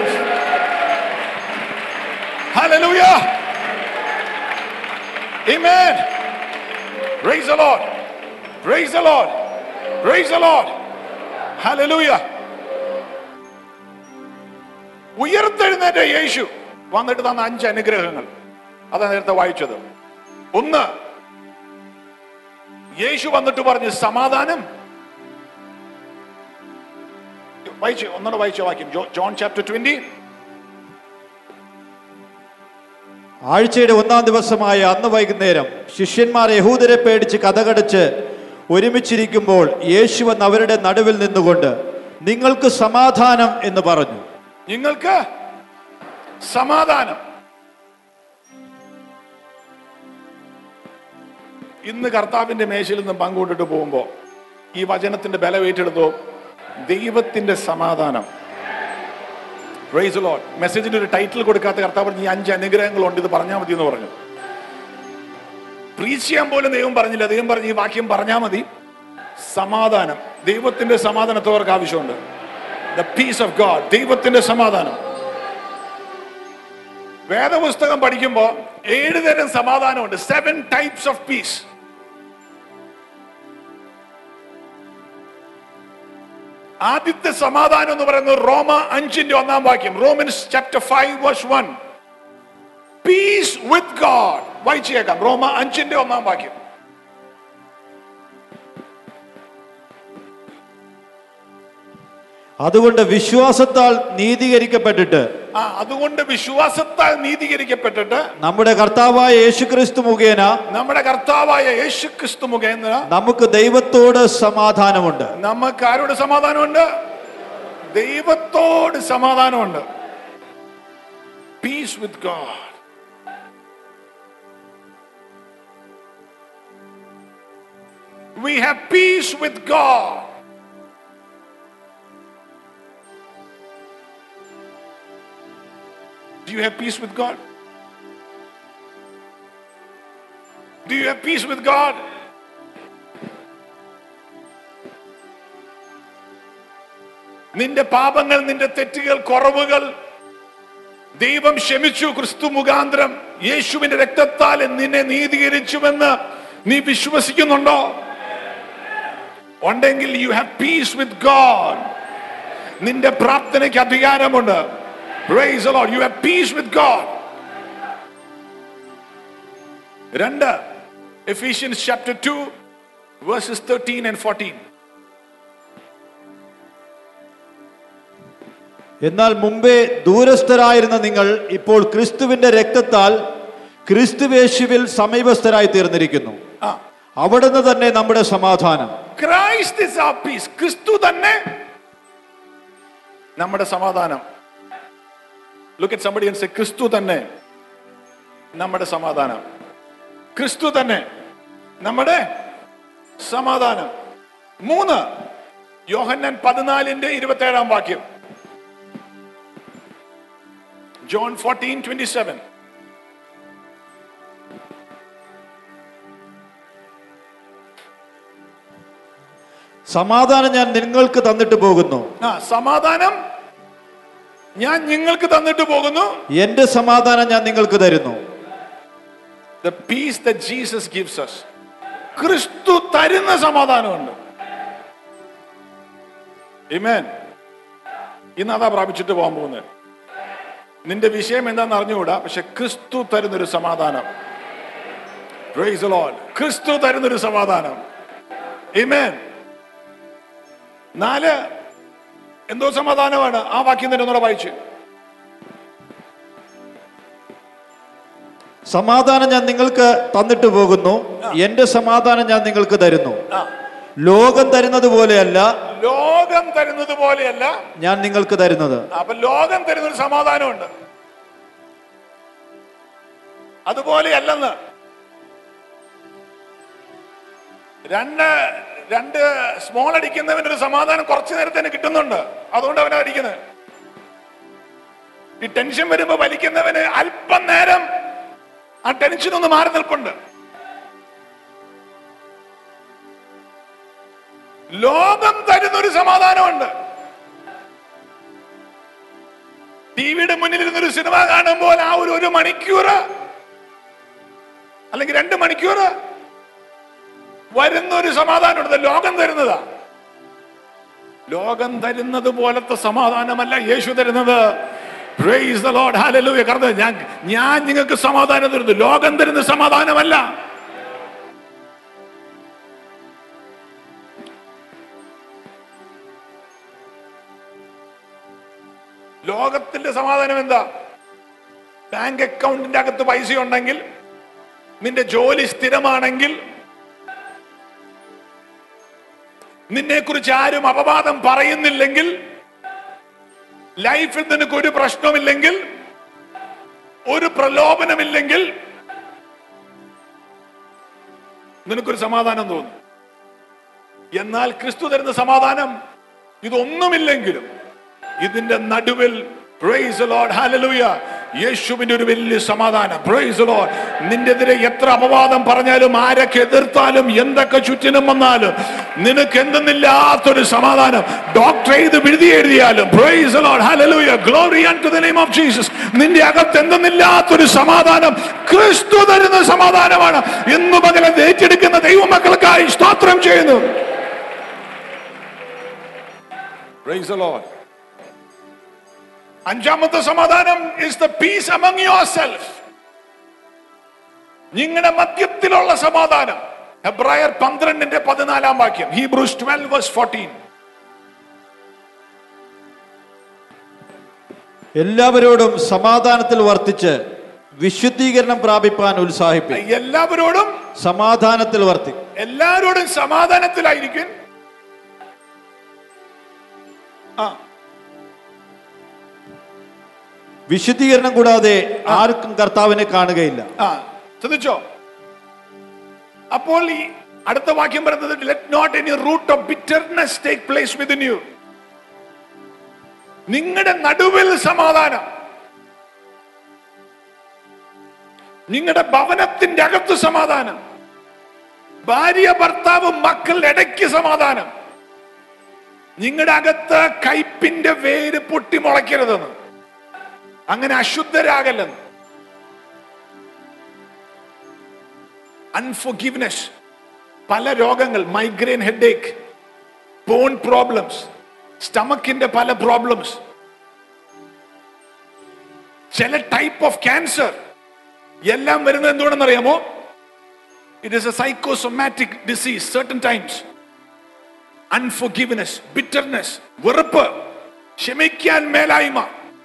Hallelujah. Amen. Praise the Lord. Praise the Lord. Praise the Lord. Hallelujah. ഉയർത്തെഴുന്നേറ്റ യേശു വന്നിട്ട് തന്ന അഞ്ച് അനുഗ്രഹങ്ങൾ അതാ നേരത്തെ വായിച്ചത് ഒന്ന് യേശു വന്നിട്ട് പറഞ്ഞു സമാധാനം വായിച്ചു ഒന്നുകൂടെ വായിച്ച വാക്യം ജോ- ജോൺ ചാപ്റ്റർ ട്വന്റി ആഴ്ചയുടെ ഒന്നാം ദിവസമായ അന്ന് വൈകുന്നേരം ശിഷ്യന്മാർ യഹൂദരെ പേടിച്ച് കഥകടച്ച് ഒരുമിച്ചിരിക്കുമ്പോൾ യേശു വന്ന് അവരുടെ നടുവിൽ നിന്നുകൊണ്ട് നിങ്ങൾക്ക് സമാധാനം എന്ന് പറഞ്ഞു നിങ്ങൾക്ക് സമാധാനം ഇന്ന് കർത്താവിന്റെ മേശയിൽ നിന്ന് പങ്കുകൊണ്ടിട്ട് പോകുമ്പോ ഈ വചനത്തിന്റെ ബലം ഏറ്റെടുത്തോ ദൈവത്തിന്റെ സമാധാനം പ്രൈസ് ലോഡ് മെസ്സേജിന് ഒരു ടൈറ്റിൽ കൊടുക്കാത്ത കർത്താവ് പറഞ്ഞു ഈ അഞ്ച് അനുഗ്രഹങ്ങളുണ്ട് ഇത് പറഞ്ഞാൽ മതി എന്ന് പറഞ്ഞു പ്രീച്ച് ചെയ്യാൻ പോലും ദൈവം പറഞ്ഞില്ല ദൈവം പറഞ്ഞു ഈ വാക്യം പറഞ്ഞാൽ മതി സമാധാനം ദൈവത്തിന്റെ സമാധാനത്തോർക്ക് ആവശ്യമുണ്ട് ദ പീസ് ഓഫ് ഗാഡ് ദൈവത്തിന്റെ സമാധാനം വേദപുസ്തകം പഠിക്കുമ്പോൾ ഏഴ് തരം സമാധാനമുണ്ട് സെവൻ ടൈപ്സ് ഓഫ് പീസ് ആദ്യത്തെ സമാധാനം എന്ന് പറയുന്നത് റോമ അഞ്ചിന്റെ ഒന്നാം വാക്യം Romans chapter five verse one peace with God വായിച്ചേക്കാം റോമ അഞ്ചിന്റെ ഒന്നാം വാക്യം അതുകൊണ്ട് വിശ്വാസത്താൽ നീതീകരിക്കപ്പെട്ടിട്ട് ആ അതുകൊണ്ട് വിശ്വാസത്താൽ നീതീകരിക്കപ്പെട്ടിട്ട് നമ്മുടെ കർത്താവായ യേശുക്രിസ്തു മുഖേന നമ്മുടെ കർത്താവായ യേശു ക്രിസ്തു മുഖേന നമുക്ക് ദൈവത്തോട് സമാധാനമുണ്ട് നമുക്ക് ആരോട് സമാധാനമുണ്ട് ദൈവത്തോട് സമാധാനമുണ്ട് peace with God We have peace with God. Do you have peace with God? Do you have peace with God? നിന്റെ പാപങ്ങൾ നിന്റെ തെറ്റുകൾ കുറവുകൾ ദൈവം ക്ഷമിച്ചു ക്രിസ്തു മുഖാന്തരം യേശുവിന്റെ രക്തത്താൽ നിന്നെ നീതീകരിച്ചുവെന്ന് നീ വിശ്വസിക്കുന്നുണ്ടോ ഉണ്ടെങ്കിൽ you have peace with God നിന്റെ പ്രാർത്ഥനയ്ക്ക് അധികാരമുണ്ട് Praise the Lord. You have peace with God. രണ്ട് Ephesians chapter 2 verses 13 and 14. എന്നാൽ മുമ്പേ ദൂരസ്ഥരായിരുന്ന നിങ്ങൾ ഇപ്പോൾ ക്രിസ്തുവിന്റെ രക്തത്താൽ ക്രിസ്തുവേശുവിൽ സമീപസ്ഥരായി തീർന്നിരിക്കുന്നു ആ അവിടുന്ന് തന്നെ നമ്മുടെ സമാധാനം ക്രൈസ്റ്റ് ഇസ് ആ പീസ് ക്രിസ്തു തന്നെ നമ്മുടെ സമാധാനം look at somebody and say ക്രിസ്തു തന്നെ നമ്മുടെ സമാധാനം ക്രിസ്തു തന്നെ നമ്മുടെ സമാധാനം മൂന്ന് യോഹന്നാൻ പതിനാലിന്റെ ഇരുപത്തി ഏഴാം വാക്യം ജോൺ ഫോർട്ടീൻ ട്വന്റി സെവൻ സമാധാനം ഞാൻ നിങ്ങൾക്ക് തന്നിട്ട് പോകുന്നു ആ സമാധാനം ഞാൻ നിങ്ങൾക്ക് തന്നിട്ട് പോകുന്നു എന്റെ സമാധാനം ഞാൻ നിങ്ങൾക്ക് തരുന്നു the peace that Jesus gives us. ക്രിസ്തു തരുന്ന സമാധാനമുണ്ട് Amen. ഇന്ന് അതാ പ്രാപിച്ചിട്ട് പോകാൻ പോകുന്നത് നിന്റെ വിഷയം എന്താണെന്ന് അറിഞ്ഞുകൂടാ പക്ഷെ ക്രിസ്തു തരുന്നൊരു സമാധാനം Praise the Lord. ക്രിസ്തു തരുന്നൊരു സമാധാനം Amen. നാല് എന്തോ സമാധാനമാണ് ആ വാക്യം തന്നെ ഒന്നുകൂടെ വായിച്ചു സമാധാനം ഞാൻ നിങ്ങൾക്ക് തന്നിട്ട് പോകുന്നു എന്റെ സമാധാനം ഞാൻ നിങ്ങൾക്ക് തരുന്നു ആ ലോകം തരുന്നത് പോലെയല്ല ലോകം തരുന്നത് പോലെയല്ല ഞാൻ നിങ്ങൾക്ക് തരുന്നത് അപ്പൊ ലോകം തരുന്നൊരു സമാധാനമുണ്ട് അതുപോലെയല്ലെന്ന് രണ്ട് രണ്ട് സ്മോൾ അടിക്കുന്നവന് ഒരു സമാധാനം കുറച്ചു നേരത്തേന് കിട്ടുന്നുണ്ട് അതുകൊണ്ട് അവനെ അടിക്കുന്നത് ഈ ടെൻഷൻ വരുമ്പോ വലിക്കുന്നവന് അല്പം നേരം ആ ടെൻഷൻ ഒന്ന് മാറി നിൽപ്പുണ്ട് ലോകം തരുന്നൊരു സമാധാനമുണ്ട് ടിവിയുടെ മുന്നിൽ ഇരുന്നൊരു സിനിമ കാണുമ്പോൾ ആ ഒരു ഒരു മണിക്കൂർ അല്ലെങ്കിൽ രണ്ട് മണിക്കൂർ വരുന്ന ഒരു സമാധാനമുണ്ട് ലോകം തരുന്നതാ ലോകം തരുന്നത് പോലത്തെ സമാധാനമല്ല യേശു തരുന്നത് Praise the Lord. Hallelujah. കാരണം ഞാൻ ഞാൻ നിങ്ങൾക്ക് സമാധാനം തരുന്നു ലോകം തരുന്ന സമാധാനമല്ല ലോകത്തിന്റെ സമാധാനം എന്താ ബാങ്ക് അക്കൗണ്ടിന്റെ അകത്ത് പൈസ ഉണ്ടെങ്കിൽ നിന്റെ ജോലി സ്ഥിരമാണെങ്കിൽ നിന്നെ കുറിച്ച് ആരും അപവാദം പറയുന്നില്ലെങ്കിൽ ലൈഫിൽ നിനക്ക് ഒരു പ്രശ്നമില്ലെങ്കിൽ ഒരു പ്രലോഭനമില്ലെങ്കിൽ നിനക്കൊരു സമാധാനം തോന്നും എന്നാൽ ക്രിസ്തു തരുന്ന സമാധാനം ഇതൊന്നുമില്ലെങ്കിലും ഇതിന്റെ നടുവിൽ Praise the Lord. Hallelujah. യേശുവിന്റെ ഒരു വലിയ സമാധാനം പ്രൈസ് ലോഡ് നിന്റെതിരെ എത്ര അപവാദം പറഞ്ഞാലും ആരൊക്കെ എതിർത്താലും എന്തൊക്കെ ചുറ്റിനും വന്നാലും നിനക്ക് എന്തെന്നില്ലാത്തൊരു സമാധാനം ഡോക്ടർ ഇത് വിഴുതി എഴുതിയാലും praise Lord hallelujah glory to the name of Jesus നിന്റെ അകത്ത് എന്തെന്നില്ലാത്തൊരു സമാധാനം ക്രിസ്തു തരുന്ന സമാധാനമാണ് ഇന്ന് പകരം ഏറ്റെടുക്കുന്ന ദൈവമക്കൾക്കായി സ്തോത്രം ചെയ്യുന്നു പ്രൈസ് the Lord. അഞ്ചാമത്തെ സമാധാനം is the peace among yourself നിങ്ങളുടെ മധ്യത്തിലുള്ള സമാധാനം ഹെബ്രായർ പന്ത്രണ്ടിന്റെ പതിനാലാം വാക്യം ഹീബ്രൂസ് ട്വൽവ് വേഴ്സ് ഫോർട്ടീൻ എല്ലാവരോടും സമാധാനത്തിൽ വർത്തിച്ച് വിശുദ്ധീകരണം പ്രാപിപ്പാൻ ഉത്സാഹിപ്പി എല്ലാവരോടും സമാധാനത്തിൽ വർത്തി എല്ലാവരോടും സമാധാനത്തിലായിരിക്കും ആ വിശുദ്ധീകരണം കൂടാതെ ആർക്കും കർത്താവിനെ കാണുകയില്ല ആ ശ്രദ്ധിച്ചോ അപ്പോൾ ഈ അടുത്ത വാക്യം പറയുന്നത് let not any root of bitterness take place within you നിങ്ങളുടെ നടുവിൽ സമാധാനം നിങ്ങളുടെ ഭവനത്തിന്റെ അകത്ത് സമാധാനം ഭാര്യ ഭർത്താവ് മക്കളുടെ ഇടയ്ക്ക് സമാധാനം നിങ്ങളുടെ അകത്ത് കയ്പിന്റെ വേര് പൊട്ടി മുളയ്ക്കരുതെന്ന് അങ്ങനെ അശുദ്ധരാകല്ലെന്ന് അൺഫോർഗിവ്നെസ് പല രോഗങ്ങൾ മൈഗ്രെയിൻ ഹെഡേക്ക് ബോൺ പ്രോബ്ലംസ് സ്റ്റമക്കിന്റെ പല പ്രോബ്ലംസ് ചില ടൈപ്പ് ഓഫ് ക്യാൻസർ എല്ലാം വരുന്നത് എന്തുകൊണ്ടെന്ന് അറിയാമോ it is a psychosomatic disease certain times unforgiveness bitterness വെറുപ്പ് ക്ഷമിക്കാൻ മേലായ്മ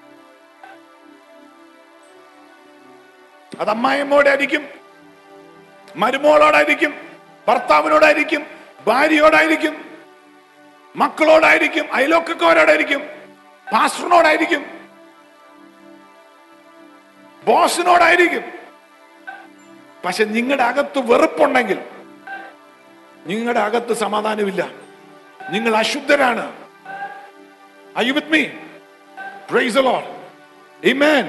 അത് അമ്മായിമ്മോടായിരിക്കും മരുമോളോടായിരിക്കും ഭർത്താവിനോടായിരിക്കും ഭാര്യയോടായിരിക്കും മക്കളോടായിരിക്കും അയലോക്കക്കാരോടായിരിക്കും പാസ്റ്ററിനോടായിരിക്കും ബോസിനോടായിരിക്കും പക്ഷെ നിങ്ങളുടെ അകത്ത് വെറുപ്പുണ്ടെങ്കിൽ നിങ്ങളുടെ അകത്ത് സമാധാനമില്ല നിങ്ങൾ അശുദ്ധരാണ് Are you with me? Praise the Lord. Amen.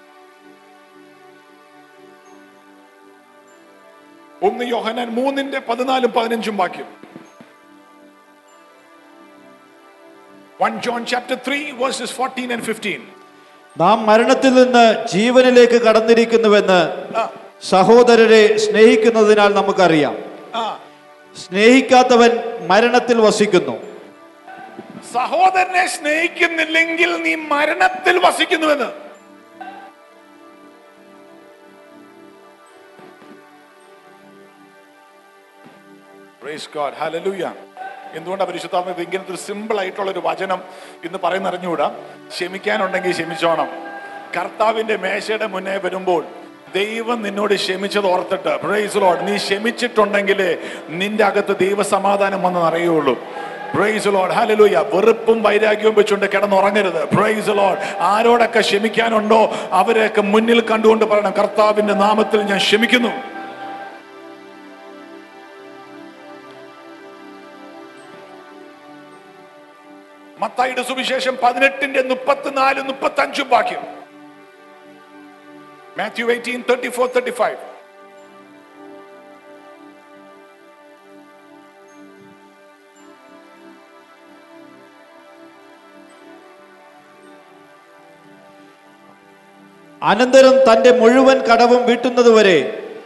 ഒന്ന് യോഹനാൻ മൂന്നിന്റെ പതിനാലും പതിനഞ്ചും വാക്യം one John chapter three verses fourteen and fifteen നാം മരണത്തിൽ നിന്ന് ജീവനിലേക്ക് കടന്നിരിക്കുന്നുവെന്ന് ആ സഹോദരരെ സ്നേഹിക്കുന്നതിനാൽ നമുക്കറിയാം ആ സ്നേഹിക്കാത്തവൻ മരണത്തിൽ വസിക്കുന്നു സഹോദരനെ സ്നേഹിക്കുന്നില്ലെങ്കിൽ നീ മരണത്തിൽ വസിക്കുന്നുവെന്ന് Praise God. Hallelujah. എന്തുകൊണ്ടാണ് പരിശുദ്ധാത്മ ഇങ്ങനത്തെ ഒരു സിമ്പിൾ ആയിട്ടുള്ള ഒരു വചനം ഇന്ന് പറയുന്ന അറിഞ്ഞുകൂടാ ക്ഷമിക്കാനുണ്ടെങ്കിൽ ക്ഷമിച്ചോണം കർത്താവിന്റെ മേശയുടെ മുന്നേ വരുമ്പോൾ ദൈവം നിന്നോട് ക്ഷമിച്ചത് ഓർത്തിട്ട് പ്രൈസ് ലോഡ് നീ ക്ഷമിച്ചിട്ടുണ്ടെങ്കിൽ നിന്റെ അകത്ത് ദൈവസമാധാനം വന്ന് അറിയുള്ളൂ പ്രൈസ് ലോഡ് ഹല്ലേലൂയ വെറുപ്പും വൈരാഗ്യവും വെച്ചുകൊണ്ട് കിടന്നുറങ്ങരുത് പ്രൈസ് ലോഡ് ആരോടൊക്കെ ക്ഷമിക്കാനുണ്ടോ അവരെയൊക്കെ മുന്നിൽ കണ്ടുകൊണ്ട് പറയണം കർത്താവിന്റെ നാമത്തിൽ ഞാൻ ക്ഷമിക്കുന്നു മത്തായിയുടെ സുവിശേഷം പതിനെട്ടിന്റെ മുപ്പത്തിനാല് മുപ്പത്തി അഞ്ചും വാക്യം Matthew eighteen thirty four thirty five അനന്തരം തന്റെ മുഴുവൻ കടവും വീട്ടുന്നതുവരെ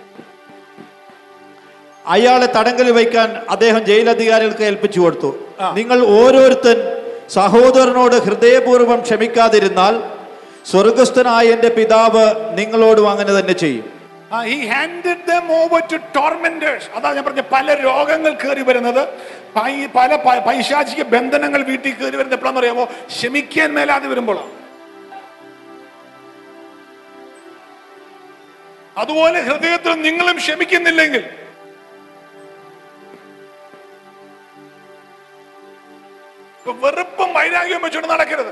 അയാളെ തടങ്കലിൽ വയ്ക്കാൻ അദ്ദേഹം ജയിലധികാരികൾക്ക് ഏൽപ്പിച്ചു കൊടുത്തു ആ. നിങ്ങൾ ഓരോരുത്തൻ സഹോദരനോട് ഹൃദയപൂർവ്വം ക്ഷമിക്കാതിരുന്നാൽ സ്വർഗസ്ഥനായ എന്റെ പിതാവ് നിങ്ങളോടും അങ്ങനെ തന്നെ ചെയ്യും he handed them over to tormentors അതാ ഞാൻ പറഞ്ഞ പല രോഗങ്ങൾ കയറി വരുന്നത് പൈ- പല പ- പൈശാചിക ബന്ധനങ്ങൾ വീട്ടിൽ കയറി വരുന്നത് എപ്പോഴാണെന്ന് അറിയാമോ ക്ഷമിക്കാൻ മേലാതെ വരുമ്പോഴാണ് അതുപോലെ ഹൃദയത്തിൽ നിങ്ങളും ക്ഷമിക്കുന്നില്ലെങ്കിൽ ഇപ്പൊ വെറുപ്പും വൈരാഗ്യവും വെച്ചുകൊണ്ട് നടക്കരുത്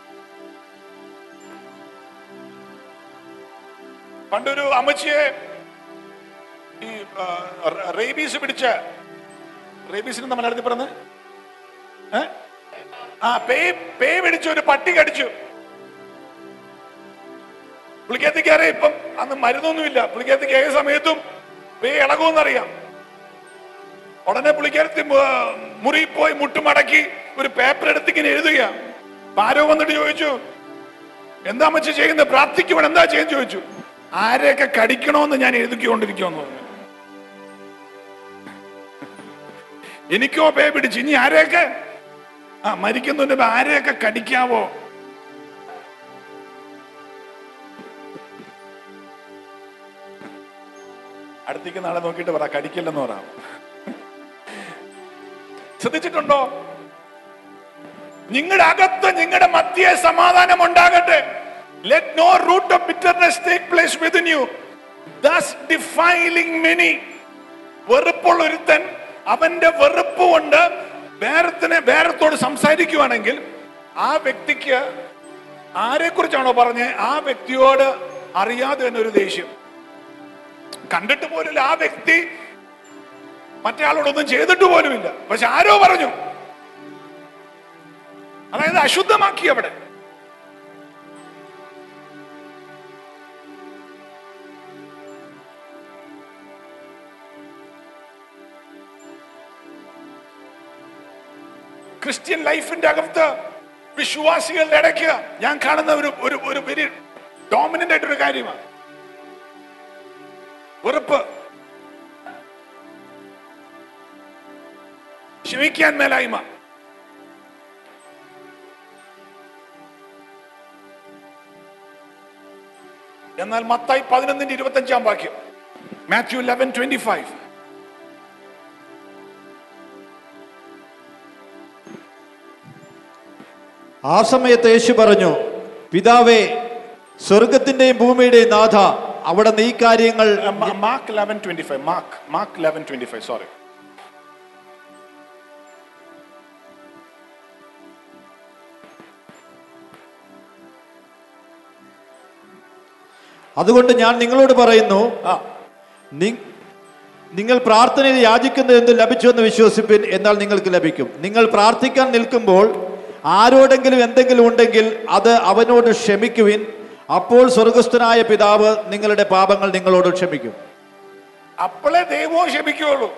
പണ്ടൊരു അമ്മച്ചിയെ ഈ ആ, റ- റേബീസ് പിടിച്ച റേബീസിന് നമ്മൾ മലയാളത്തിൽ പറഞ്ഞത് ഏ? ആ പേ പേ പിടിച്ച ഒരു പട്ടി കടിച്ചു പുള്ളിക്കകത്തേക്ക് അറിയാം ഇപ്പം അന്ന് മരുന്നൊന്നുമില്ല പുള്ളിക്കകത്തേക്ക് ഏത് സമയത്തും വേ ഇളകുമെന്നറിയാം ഉടനെ പുള്ളിക്കാരത്തി മുറി പോയി മുട്ടുമടക്കി ഒരു പേപ്പർ എടുത്ത് ഇങ്ങനെ എഴുതുക അപ്പൊ ആരോ വന്നിട്ട് ചോദിച്ചു എന്താ മച്ച ചെയ്യുന്നത് പ്രാർത്ഥിക്കുമ്പോൾ എന്താ ചെയ്യുന്നത് ചോദിച്ചു ആരെയൊക്കെ കടിക്കണമെന്ന് ഞാൻ എഴുതിക്കൊണ്ടിരിക്കുമെന്ന് പറഞ്ഞു എനിക്കോ പേ പിടിച്ച് ഇനി ആരെയൊക്കെ ആ മരിക്കുന്നതിന് മുമ്പ് ആരെയൊക്കെ കടിക്കാവോ അടുത്തേക്ക് നാളെ നോക്കിയിട്ട് പറ കടിക്കില്ലെന്ന് പറ ശ്രദ്ധിച്ചിട്ടുണ്ടോ നിങ്ങളുടെ അകത്ത് നിങ്ങളുടെ മധ്യ സമാധാനം ഉണ്ടാകട്ടെ let no root of bitterness take place within you thus defiling many വെറുപ്പുള്ള ഒരുത്തൻ അവന്റെ വെറുപ്പ് കൊണ്ട് വേറത്തിന് വേറത്തോട് സംസാരിക്കുവാണെങ്കിൽ ആ വ്യക്തിക്ക് ആരെ കുറിച്ചാണോ പറഞ്ഞത് ആ വ്യക്തിയോട് അറിയാതെ തന്നെ ഒരു ദേഷ്യം കണ്ടിട്ട് പോലും ആ വ്യക്തി മറ്റേ ആളോടൊന്നും ചെയ്തിട്ട് പോലുമില്ല പക്ഷെ ആരോ പറഞ്ഞു അതായത് അശുദ്ധമാക്കി അവിടെ ക്രിസ്ത്യൻ ലൈഫിന്റെ അകത്ത് വിശ്വാസികളുടെ ഇടയ്ക്ക് ഞാൻ കാണുന്ന ഒരു ഒരു ഒരു വെരി ഡോമിനന്റ് ആയിട്ടൊരു കാര്യമാണ് വെറുപ്പ് ക്ഷമിക്കാൻ മേലായ്മ എന്നാൽ മത്തായി പതിനൊന്നിന്റെ ഇരുപത്തി അഞ്ചാം വാക്യം മാത്യു ലെവൻ ട്വന്റി ഫൈവ് ആ സമയത്ത് യേശു പറഞ്ഞു പിതാവേ സ്വർഗത്തിന്റെയും ഭൂമിയുടെയും നാഥ അവിടെ നീ കാര്യങ്ങൾ mark eleven twenty five mark mark eleven twenty five sorry അതുകൊണ്ട് ഞാൻ നിങ്ങളോട് പറയുന്നു ആ നി- നിങ്ങൾ പ്രാർത്ഥനയിൽ യാചിക്കുന്നത് എന്ത് ലഭിച്ചു എന്ന് വിശ്വസിപ്പിൻ എന്നാൽ നിങ്ങൾക്ക് ലഭിക്കും നിങ്ങൾ പ്രാർത്ഥിക്കാൻ നിൽക്കുമ്പോൾ ആരോടെങ്കിലും എന്തെങ്കിലും ഉണ്ടെങ്കിൽ അത് അവനോട് ക്ഷമിക്കുവിൻ അപ്പോൾ സ്വർഗസ്ഥനായ പിതാവ് നിങ്ങളുടെ പാപങ്ങൾ നിങ്ങളോട് ക്ഷമിക്കും അപ്പോഴേ ദൈവവും ക്ഷമിക്കുകയുള്ളൂ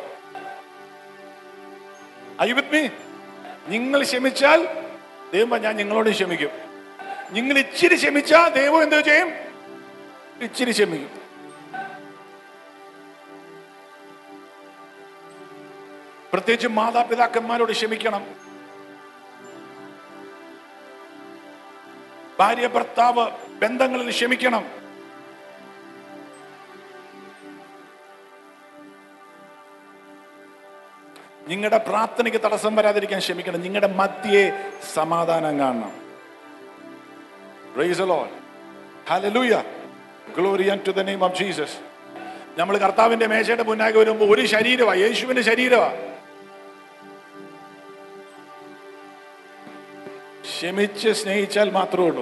Are you with me? നിങ്ങൾ ക്ഷമിച്ചാൽ ദൈവം ഞാൻ നിങ്ങളോട് ക്ഷമിക്കും നിങ്ങൾ ഇച്ചിരി ക്ഷമിച്ചാൽ ദൈവം എന്തോ ചെയ്യും ഇച്ചിരി ക്ഷമിക്കും പ്രത്യേകിച്ച് മാതാപിതാക്കന്മാരോട് ക്ഷമിക്കണം ഭാര്യ ഭർത്താവ് ബന്ധങ്ങളിൽ ക്ഷമിക്കണം നിങ്ങളുടെ പ്രാർത്ഥനയ്ക്ക് തടസ്സം വരാതിരിക്കാൻ ക്ഷമിക്കണം നിങ്ങളുടെ മധ്യേ സമാധാനം കാണണം Praise the Lord. Hallelujah. Glory unto the name of Jesus. നമ്മൾ കർത്താവിന്റെ മേശയുടെ മുന്നാകെ വരുമ്പോൾ ഒരു ശരീരമാ യേശുവിന്റെ ശരീരമാ ക്ഷമിച്ച് സ്നേഹിച്ചാൽ മാത്രമേ ഉള്ളൂ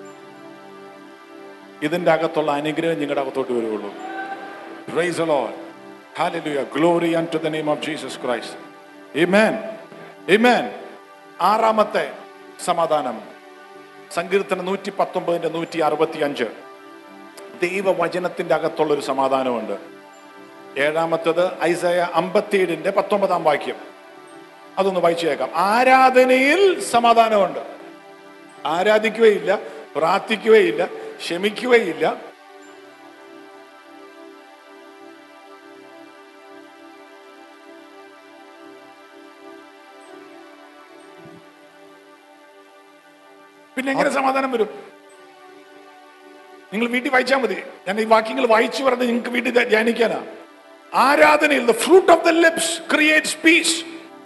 ഇതിന്റെ അകത്തുള്ള അനുഗ്രഹം നിങ്ങളുടെ അകത്തോട്ട് വരുള്ളൂ Praise the Lord. Hallelujah. Glory unto the name of Jesus Christ. Amen. Amen. ആറാമത്തെ സമാധാനം സങ്കീർത്തനം നൂറ്റി പത്തൊമ്പതിന്റെ നൂറ്റി അറുപത്തി അഞ്ച് ദൈവവചനത്തിന്റെ അകത്തുള്ള ഒരു സമാധാനമുണ്ട് ഏഴാമത്തത് ഐസയ അമ്പത്തിയേഴിന്റെ പത്തൊമ്പതാം വാക്യം അതൊന്ന് വായിച്ചേക്കാം ആരാധനയിൽ സമാധാനമുണ്ട് ആരാധിക്കുകയില്ല പ്രാർത്ഥിക്കുകയില്ല ക്ഷമിക്കുകയില്ല പിന്നെ എങ്ങനെ സമാധാനം വരും നിങ്ങൾ വീട്ടിൽ വായിച്ചാൽ മതി ഞാൻ ഈ വാക്യങ്ങൾ വായിച്ചു പറഞ്ഞ് നിങ്ങൾക്ക് വീട്ടിൽ ധ്യാ- ധ്യാനിക്കാനാ ആരാധനയിൽ the fruit of the lips creates peace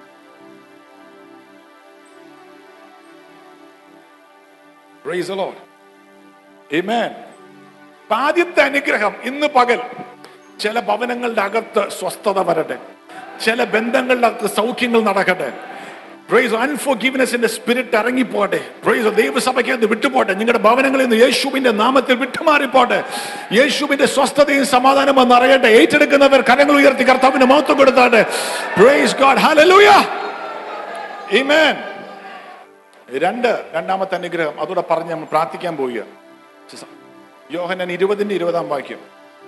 Praise the Lord. Amen. അപ്പൊ ആദ്യത്തെ അനുഗ്രഹം ഇന്ന് പകൽ ചില ഭവനങ്ങളുടെ അകത്ത് സ്വസ്ഥത വരട്ടെ ചില ബന്ധങ്ങളുടെ അകത്ത് സൗഖ്യങ്ങൾ നടക്കട്ടെ പ്രൈസ് അൺഫോർഗീവ്നെസിന്റെ സ്പിരിറ്റ് ഇറങ്ങിപ്പോട്ടെ പ്രൈസ് ദൈവസഭയ്ക്ക് അത് വിട്ടുപോട്ടെ നിങ്ങളുടെ ഭവനങ്ങളിൽ നിന്ന് യേശുവിന്റെ നാമത്തിൽ വിട്ടുമാറിപ്പോട്ടെ യേശുവിന്റെ സ്വസ്ഥതയും സമാധാനവും എന്ന് അറിയട്ടെ ഏറ്റെടുക്കുന്നവർ കരങ്ങൾ ഉയർത്തി കർത്താവിന് മഹത്വം കൊടുത്താട്ടെ പ്രൈസ് ഗോഡ് ഹല്ലേലൂയ ആമേൻ രണ്ട് രണ്ടാമത്തെ അനുഗ്രഹം അതോടെ പറഞ്ഞ് നമ്മൾ പ്രാർത്ഥിക്കാൻ പോവുക യോഹനൻ ഇരുപതിന്റെ ഇരുപതാം വാക്യം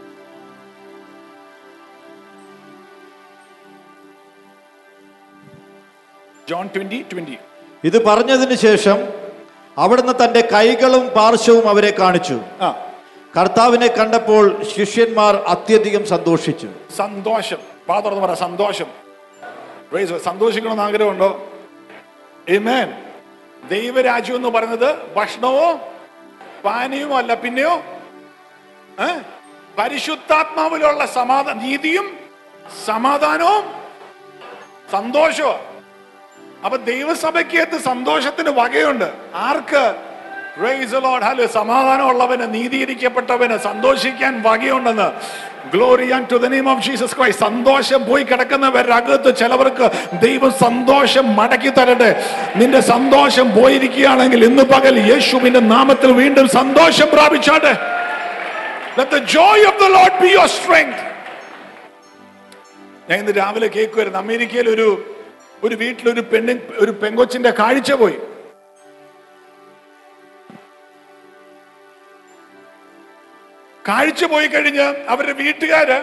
ജോൺ ട്വന്റി ട്വന്റി ഇത് പറഞ്ഞതിന് ശേഷം അവിടുന്ന് തന്റെ കൈകളും പാർശ്വവും അവരെ കാണിച്ചു ആ കർത്താവിനെ കണ്ടപ്പോൾ ശിഷ്യന്മാർ അത്യധികം സന്തോഷിച്ചു സന്തോഷം വാ തുറന്ന് പറ സന്തോഷം Praise the Lord. സന്തോഷിക്കണമെന്ന് ആഗ്രഹമുണ്ടോ Amen. ദൈവരാജ്യം എന്ന് പറയുന്നത് ഭക്ഷണമോ പാനീയമോ അല്ല പിന്നെയോ ഏ? പരിശുദ്ധാത്മാവിലുള്ള സമാധാന നീതിയും സമാധാനവും സന്തോഷവും അപ്പൊ ദൈവസഭയ്ക്കകത്ത് സന്തോഷത്തിന് വകയുണ്ട് ആർക്ക് Praise the Lord. ഹലോ സമാധാനമുള്ളവന് നീതീകരിക്കപ്പെട്ടവന് സന്തോഷിക്കാൻ വകയുണ്ടെന്ന് glory and to the name of Jesus Christ സന്തോഷം പോയി കിടക്കുന്നവരുടെ അകത്ത് ചിലവർക്ക് ദൈവം സന്തോഷം മടക്കി തരട്ടെ നിന്റെ സന്തോഷം പോയിരിക്കുകയാണെങ്കിൽ ഇന്ന് പകൽ യേശുവിന്റെ നാമത്തിൽ വീണ്ടും സന്തോഷം പ്രാപിച്ചാട്ടെ Let the joy of the Lord be your strength. ഞാൻ ഇന്ന് രാവിലെ കേൾക്കുമായിരുന്നു അമേരിക്കയിൽ ഒരു ഒരു വീട്ടിലൊരു പെണ്ണിൻ ഒരു പെങ്കൊച്ചിന്റെ കാഴ്ച പോയി കാഴ്ച പോയി കഴിഞ്ഞ് അവരുടെ വീട്ടുകാര്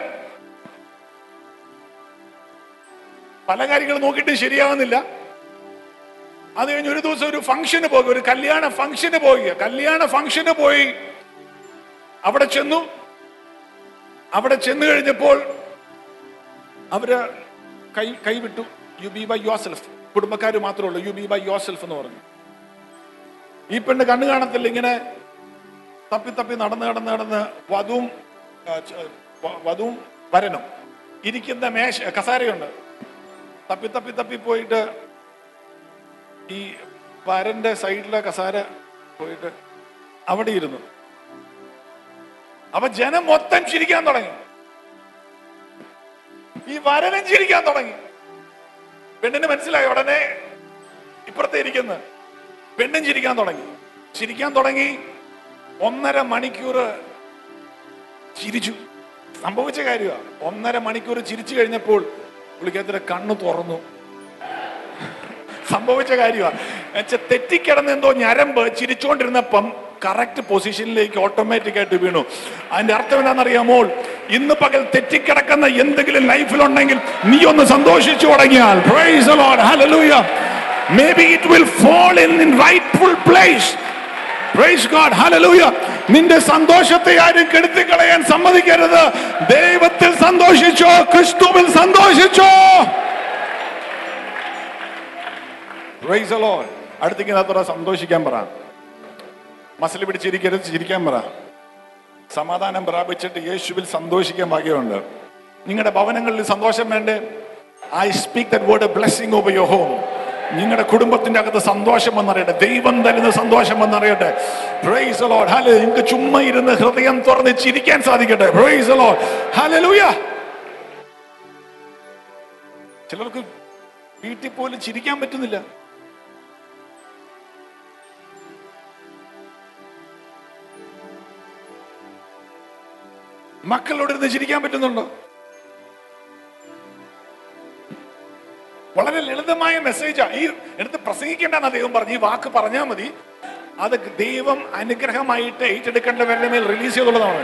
പല കാര്യങ്ങൾ നോക്കിയിട്ട് ശരിയാവുന്നില്ല അത് കഴിഞ്ഞ് ഒരു ദിവസം ഒരു ഫംഗ്ഷന് പോകുക ഒരു കല്യാണ ഫംഗ്ഷന് പോവുക കല്യാണ ഫംഗ്ഷന് പോയി അവിടെ ചെന്നു അവിടെ ചെന്ന് കഴിഞ്ഞപ്പോൾ അവര് കൈ കൈവിട്ടു you be by yourself കുടുംബക്കാർ മാത്രമേ ഉള്ളൂ you be by yourself എന്ന് പറഞ്ഞു ഈ പെണ്ണ് കണ്ണു കാണത്തില്ല ഇങ്ങനെ തപ്പി തപ്പി നടന്ന് നടന്ന് നടന്ന് വധുവും ആ, ച- വ- വധുവും വരനും ഇരിക്കുന്ന മേശ കസാരയുണ്ട് തപ്പി തപ്പി തപ്പി പോയിട്ട് ഈ വരന്റെ സൈഡിലെ കസാര പോയിട്ട് അവിടെ ഇരുന്നു അപ്പൊ ജനം മൊത്തം ചിരിക്കാൻ തുടങ്ങി ഈ വരനും ചിരിക്കാൻ തുടങ്ങി പെണ്ണിന് മനസ്സിലായി ഉടനെ ഇപ്പുറത്തെ ഇരിക്കുന്ന പെണ്ണും ചിരിക്കാൻ തുടങ്ങി ചിരിക്കാൻ തുടങ്ങി ഒന്നര മണിക്കൂർ ചിരിച്ചു സംഭവിച്ച കാര്യമാണ് ഒന്നര മണിക്കൂർ ചിരിച്ചു കഴിഞ്ഞപ്പോൾ പുള്ളിക്കത്തിന്റെ കണ്ണു തുറന്നു സംഭവിച്ച കാര്യമാണ് എന്നുവെച്ചാൽ തെറ്റിക്കിടന്ന് എന്തോ ഞരമ്പ് ചിരിച്ചുകൊണ്ടിരുന്നപ്പം കറക്റ്റ് പൊസിഷനിലേക്ക് ഓട്ടോമാറ്റിക് ആയിട്ട് വീണു അതിന്റെ അർത്ഥം എന്താണെന്നറിയാമോ ഇന്ന് പകൽ തെറ്റിക്കിടക്കുന്ന എന്തെങ്കിലും ലൈഫിലുണ്ടെങ്കിൽ നീ ഒന്ന് സന്തോഷിച്ചു തുടങ്ങിയാൽ Praise the Lord. Hallelujah. Maybe it will fall in in rightful place. Praise God. Hallelujah. നിന്റെ സന്തോഷത്തെ ആരും കെടുത്തി കളയാൻ സമ്മതിക്കരുത് ദൈവത്തിൽ സന്തോഷിച്ചോ ക്രിസ്തുവിൽ സന്തോഷിച്ചോ Praise the Lord. അടുത്തേക്ക് അത്ര സന്തോഷിക്കാൻ പറ മസിൽ പിടിച്ചിരിക്കരുത് ചിരിക്കാൻ പറ സമാധാനം പ്രാപിച്ചിട്ട് യേശുവിൽ സന്തോഷിക്കാൻ ഭാഗ്യമുണ്ട് നിങ്ങളുടെ ഭവനങ്ങളിൽ സന്തോഷം വേണ്ടേ I speak that word blessing over your home നിങ്ങളുടെ കുടുംബത്തിന്റെ അകത്ത് സന്തോഷം വന്നറിയട്ടെ ദൈവം തരുന്ന സന്തോഷം വന്നറിയട്ടെ പ്രൈസ് ലോഡ് ഹല നിങ്ങൾക്ക് ചുമ്മാ ഇരുന്ന് ഹൃദയം തുറന്ന് ചിരിക്കാൻ സാധിക്കട്ടെ പ്രൈസ് ലോഡ് ഹലലൂയ ചിലർക്ക് വീട്ടിൽ പോലും ചിരിക്കാൻ പറ്റുന്നില്ല മക്കളോട് ഇരുന്ന് ചിരിക്കാൻ പറ്റുന്നുണ്ടോ വളരെ ലളിതമായ മെസ്സേജാ ഈ എടുത്ത് പ്രസംഗിക്കേണ്ടെന്നാ ദൈവം പറഞ്ഞു ഈ വാക്ക് പറഞ്ഞാൽ മതി അത് ദൈവം അനുഗ്രഹമായിട്ട് ഏറ്റെടുക്കേണ്ടവരുടെ മേൽ റിലീസ് ചെയ്തുള്ളതാണ്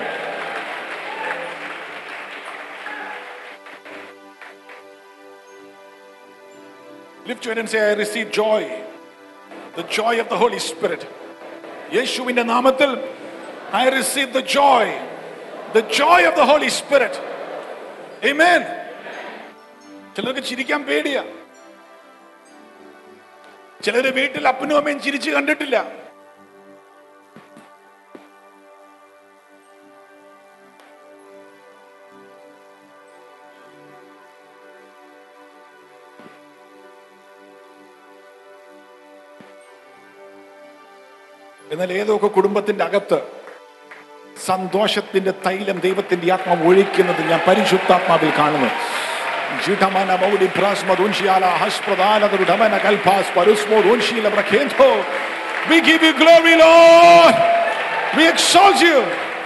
Lift your hand and say, I receive joy. The joy of the Holy Spirit. യേശുവിന്റെ നാമത്തിൽ I receive the joy. The joy of the Holy Spirit. Amen. ചിലർക്ക് ചിരിക്കാൻ പേടിയാ ചിലര് വീട്ടിൽ അപ്പനും അമ്മയും ചിരിച്ചു കണ്ടിട്ടില്ല എന്നാൽ ഏതൊക്കെ കുടുംബത്തിന്റെ അകത്ത് സന്തോഷത്തിന്റെ തൈലം ദൈവത്തിന്റെ ആത്മാവ് ഒഴിക്കുന്നത് ഞാൻ പരിശുദ്ധാത്മാവിൽ കാണുന്നു ജിഠമന മൗഡി ഭ്രാസ്മദുൻഷിയാല ഹസ്പ്രദാനദുഢമന കൽപാസ് പരുസ്മോദുൻഷീല പ്രഖേന്തോ We give you glory, Lord. We exalt you.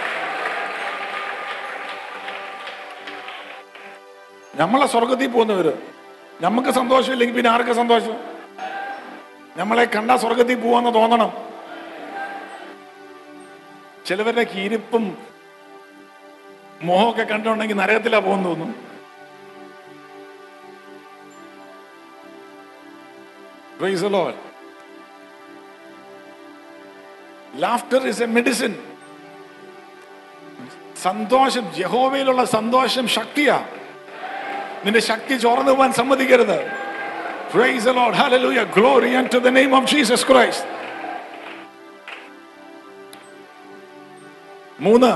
നമ്മളെ സ്വർഗത്തിൽ പോകുന്നവര് നമുക്ക് സന്തോഷമില്ലെങ്കിൽ പിന്നെ ആർക്ക് സന്തോഷം നമ്മളെ കണ്ട സ്വർഗത്തിൽ പോവാന്ന് തോന്നണം ചിലവരുടെ ഇരിപ്പും മോഹമൊക്കെ കണ്ടുണ്ടെങ്കിൽ നരകത്തിലാ പോകുന്നു തോന്നുന്നു Praise the Lord. Laughter is a medicine. സന്തോഷം യഹോവയിലുള്ള സന്തോഷം ശക്തിയാ നിന്റെ ശക്തി ചോർന്നു പോകാൻ സമ്മതിക്കരുത് Praise the Lord. Hallelujah. Glory unto the name of Jesus Christ. മൂന്ന്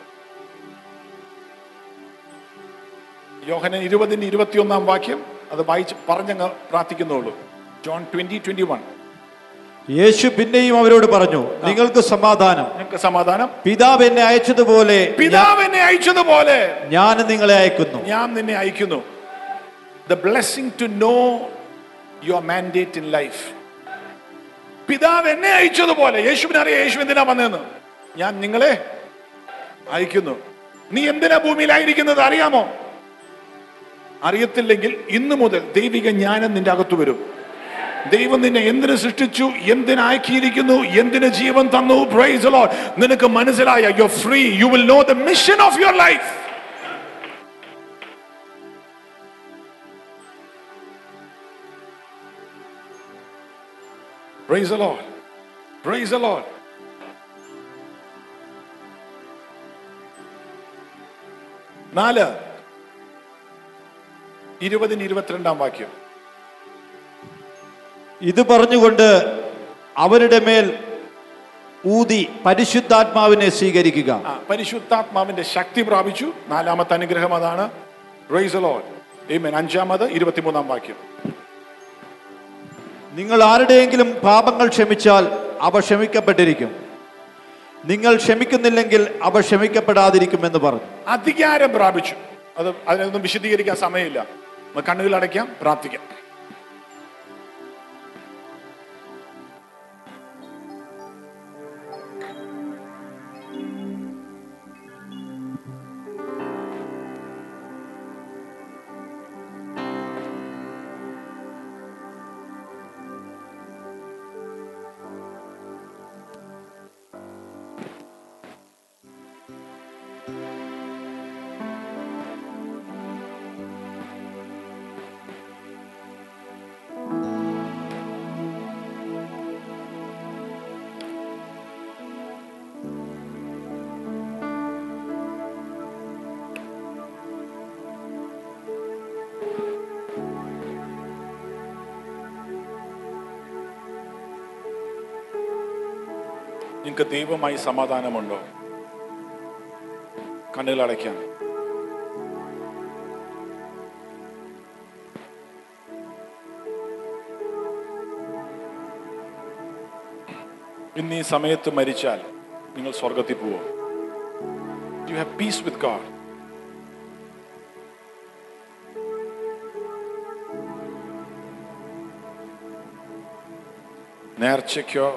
യോഹനൻ ഇരുപതിന് ഇരുപത്തിയൊന്നാം വാക്യം അത് വായിച്ച് പറഞ്ഞങ്ങ് പ്രാർത്ഥിക്കുന്നുള്ളൂ ജോൺ ട്വന്റി ട്വന്റി വൺ യേശു പിന്നെയും അവരോട് പറഞ്ഞു നിങ്ങൾക്ക് സമാധാനം നിങ്ങൾക്ക് സമാധാനം പിതാവ് എന്നെ അയച്ചതുപോലെ പിതാവ് എന്നെ അയച്ചതുപോലെ ഞാൻ നിങ്ങളെ അയക്കുന്നു ഞാൻ നിന്നെ അയക്കുന്നു the blessing to know your mandate in life പിതാവ് എന്നെ അയച്ചതുപോലെ യേശുവിനെ അറിയാം യേശു എന്തിനാ വന്നതെന്ന് ഞാൻ നിങ്ങളെ അയക്കുന്നു നീ എന്തിനാ ഭൂമിയിലായിരിക്കുന്നത് അറിയാമോ അറിയത്തില്ലെങ്കിൽ ഇന്നു മുതൽ ദൈവിക ജ്ഞാനം നിന്റെ അകത്തു വരും ദൈവം നിന്നെ എന്തിനു സൃഷ്ടിച്ചു എന്തിനാക്കിയിരിക്കുന്നു എന്തിന് ജീവൻ തന്നു പ്രൈസ് ലോഡ് നിനക്ക് മനസ്സിലായ you free you will know the mission of your life Praise the Lord. Praise the Lord. നാല് ഇരുപതിന് ഇരുപത്തിരണ്ടാം വാക്യം ഇത് പറഞ്ഞുകൊണ്ട് അവരുടെ മേൽ ഊതി പരിശുദ്ധാത്മാവിനെ സ്വീകരിക്കുക ആ, പരിശുദ്ധാത്മാവിന്റെ ശക്തി പ്രാപിച്ചു നാലാമത്തെ അനുഗ്രഹം അതാണ് Praise the Lord. Amen. അഞ്ചാമത് ഇരുപത്തിമൂന്നാം വാക്യം നിങ്ങൾ ആരുടെയെങ്കിലും പാപങ്ങൾ ക്ഷമിച്ചാൽ അവ ക്ഷമിക്കപ്പെട്ടിരിക്കും നിങ്ങൾ ക്ഷമിക്കുന്നില്ലെങ്കിൽ അവ ക്ഷമിക്കപ്പെടാതിരിക്കുമെന്ന് പറഞ്ഞു അധികാരം പ്രാപിച്ചു അത് അതിനൊന്നും വിശദീകരിക്കാൻ സമയമില്ല നമുക്ക് കണ്ണുകൾ അടയ്ക്കാം പ്രാർത്ഥിക്കാം നിങ്ങൾക്ക് ദൈവമായി സമാധാനമുണ്ടോ കണ്ണുകൾ അടയ്ക്കാം ഇന്ന് ഈ സമയത്ത് മരിച്ചാൽ നിങ്ങൾ സ്വർഗത്തിൽ പോവോ you have peace with God നേർച്ചയ്ക്കോ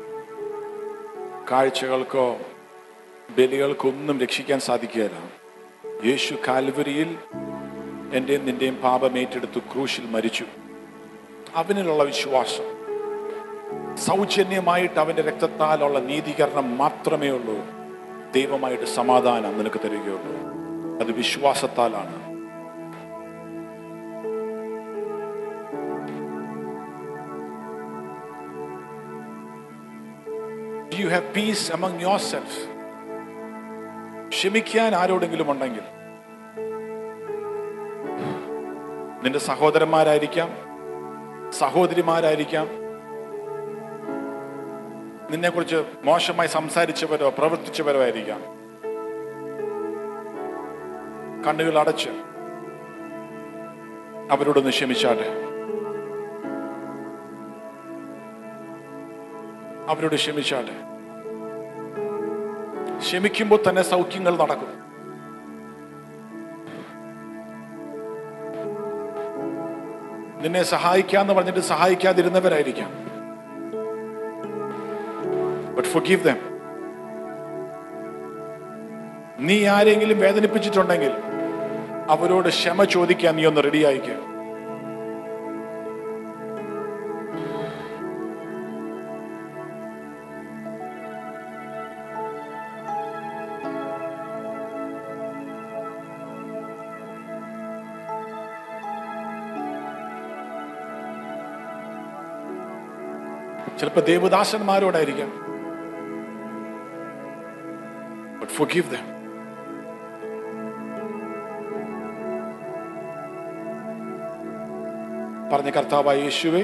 കാഴ്ചകൾക്കോ ബലികൾക്കൊന്നും രക്ഷിക്കാൻ സാധിക്കുകയില്ല യേശു കാൽവരിയിൽ എൻ്റെയും നിന്റെയും പാപം ഏറ്റെടുത്തു ക്രൂശിൽ മരിച്ചു അവനിലുള്ള വിശ്വാസം സൗജന്യമായിട്ട് അവന്റെ രക്തത്താലുള്ള നീതീകരണം മാത്രമേ ഉള്ളൂ ദൈവമായിട്ട് സമാധാനം നിനക്ക് തരികയുള്ളൂ അത് വിശ്വാസത്താലാണ് you have peace among yourself ക്ഷമിക്കാൻ ആരോടെങ്കിലും ഉണ്ടെങ്കിൽ നിന്റെ സഹോദരന്മാരായിരിക്കാം സഹോദരിമാരായിരിക്കാം നിന്നെക്കുറിച്ച് മോശമായി സംസാരിച്ചവരോ പ്രവർത്തിച്ചവരോ ആയിരിക്കാം കണ്ണുകൾ അടച്ച് അവരോടൊന്ന് ക്ഷമിച്ചാട്ടെ അവരോട് ക്ഷമിച്ചാട്ടെ ക്ഷമിക്കുമ്പോൾ തന്നെ സൗഖ്യങ്ങൾ നടക്കും നിന്നെ സഹായിക്കാന്ന് പറഞ്ഞിട്ട് സഹായിക്കാതിരുന്നവരായിരിക്കാം ബട്ട് forgive them നീ ആരെങ്കിലും വേദനിപ്പിച്ചിട്ടുണ്ടെങ്കിൽ അവരോട് ക്ഷമ ചോദിക്കാൻ നീ ഒന്ന് റെഡി ആയിക്കുക ചിലപ്പോൾ ദേവദാസന്മാരോടായിരിക്കാം But forgive them. പറഞ്ഞ കർത്താവായ യേശുവേ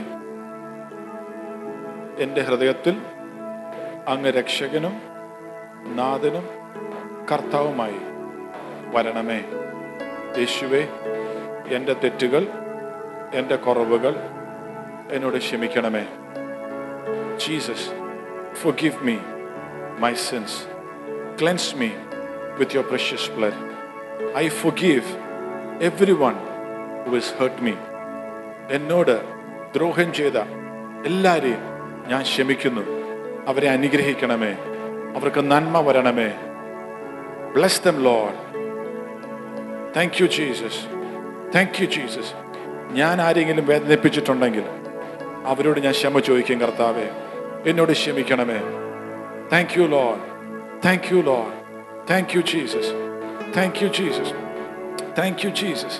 എൻ്റെ ഹൃദയത്തിൽ അങ്ങ് രക്ഷകനും നാഥനും കർത്താവുമായി വരണമേ യേശുവേ എൻ്റെ തെറ്റുകൾ എൻ്റെ കുറവുകൾ എന്നോട് ക്ഷമിക്കണമേ Jesus forgive me my sins cleanse me with your precious blood I forgive everyone who has hurt me എന്നോട് ദ്രോഹം ചെയ്ത എല്ലാവരെയും ഞാൻ ക്ഷമിക്കുന്നു അവരെ അനുഗ്രഹിക്കണമേ അവർക്ക് നന്മ വരണമേ bless them Lord thank you Jesus thank you Jesus ഞാൻ ആരെങ്കിലും വേദനിപ്പിച്ചിട്ടുണ്ടെങ്കിൽ അവരോട് ഞാൻ ക്ഷമ ചോദിക്കും കർത്താവേ എന്നോട് ക്ഷമിക്കണമേ thank you Lord thank you Lord thank you Jesus thank you Jesus thank you Jesus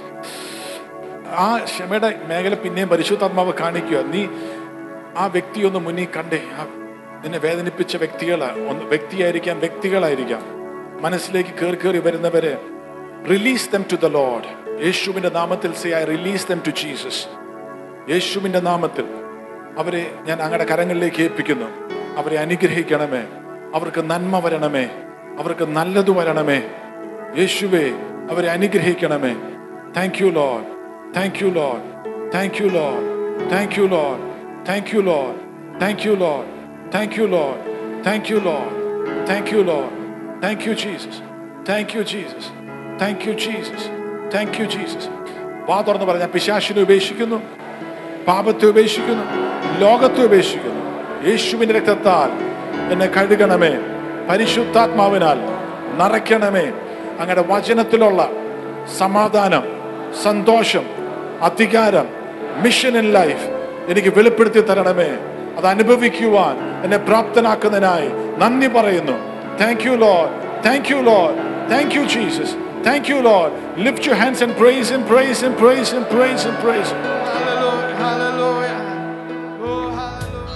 ആ ക്ഷമയുടെ മേഖല പിന്നെയും പരിശുദ്ധാത്മാവ് കാണിക്കുക നീ ആ വ്യക്തി ഒന്ന് മുന്നിൽ കണ്ടേ ആ നിന്നെ വേദനിപ്പിച്ച വ്യക്തികള് ഒന്ന് വ്യക്തിയായിരിക്കാം വ്യക്തികളായിരിക്കാം മനസ്സിലേക്ക് കയറി കയറി വരുന്നവരെ release them to the Lord യേശുവിന്റെ നാമത്തിൽ say I release them to Jesus യേശുവിന്റെ നാമത്തിൽ അവരെ ഞാൻ അങ്ങയുടെ കരങ്ങളിലേക്ക് ഏൽപ്പിക്കുന്നു അവരെ അനുഗ്രഹിക്കണമേ അവർക്ക് നന്മ വരണമേ അവർക്ക് നല്ലത് വരണമേ യേശുവേ അവരെ അനുഗ്രഹിക്കണമേ thank you Lord thank you Lord thank you Lord thank you Lord thank you Lord thank you Lord thank you Lord thank you Lord thank you Lord thank you Jesus thank you Jesus thank you Jesus thank you Jesus വാ തുറന്ന് പറഞ്ഞ പിശാശിനെ ഉപേക്ഷിക്കുന്നു പാപത്തെ ഉപേക്ഷിക്കുന്നു ലോകത്തെ ഉപേക്ഷിക്കുന്നു യേശുവിന്റെ രക്തത്താൽ എന്നെ കഴുകണമേ പരിശുദ്ധാത്മാവിനാൽ നിറയ്ക്കണമേ അങ്ങയുടെ വചനത്തിലുള്ള സമാധാനം സന്തോഷം അധികാരം മിഷൻ ഇൻ ലൈഫ് എനിക്ക് വെളിപ്പെടുത്തി തരണമേ അത് അനുഭവിക്കുവാൻ എന്നെ പ്രാപ്തനാക്കുന്നതിനായി നന്ദി പറയുന്നു thank you Lord thank you Lord thank you Jesus thank you Lord lift you hands and praise and praise and praise and praise and praise Hallelujah, hallelujah. Oh, hallelujah.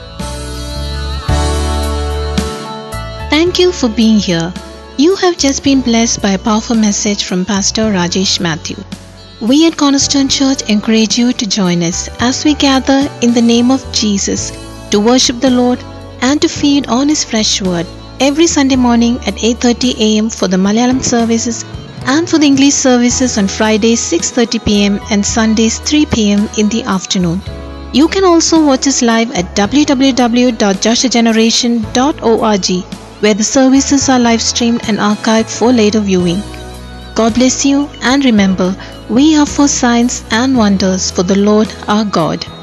Thank you for being here. You have just been blessed by a powerful message from Pastor Rajesh Matthew. We at Cornerstone Church encourage you to join us as we gather in the name of Jesus to worship the Lord and to feed on his fresh word every Sunday morning at 8:30 a.m. for the Malayalam services and for the English services on Fridays 6:30 p.m. and Sundays 3 p.m. in the afternoon. You can also watch us live at www.joshageneration.org where the services are live streamed and archived for later viewing. God bless you and remember, we are for signs and wonders for the Lord our God.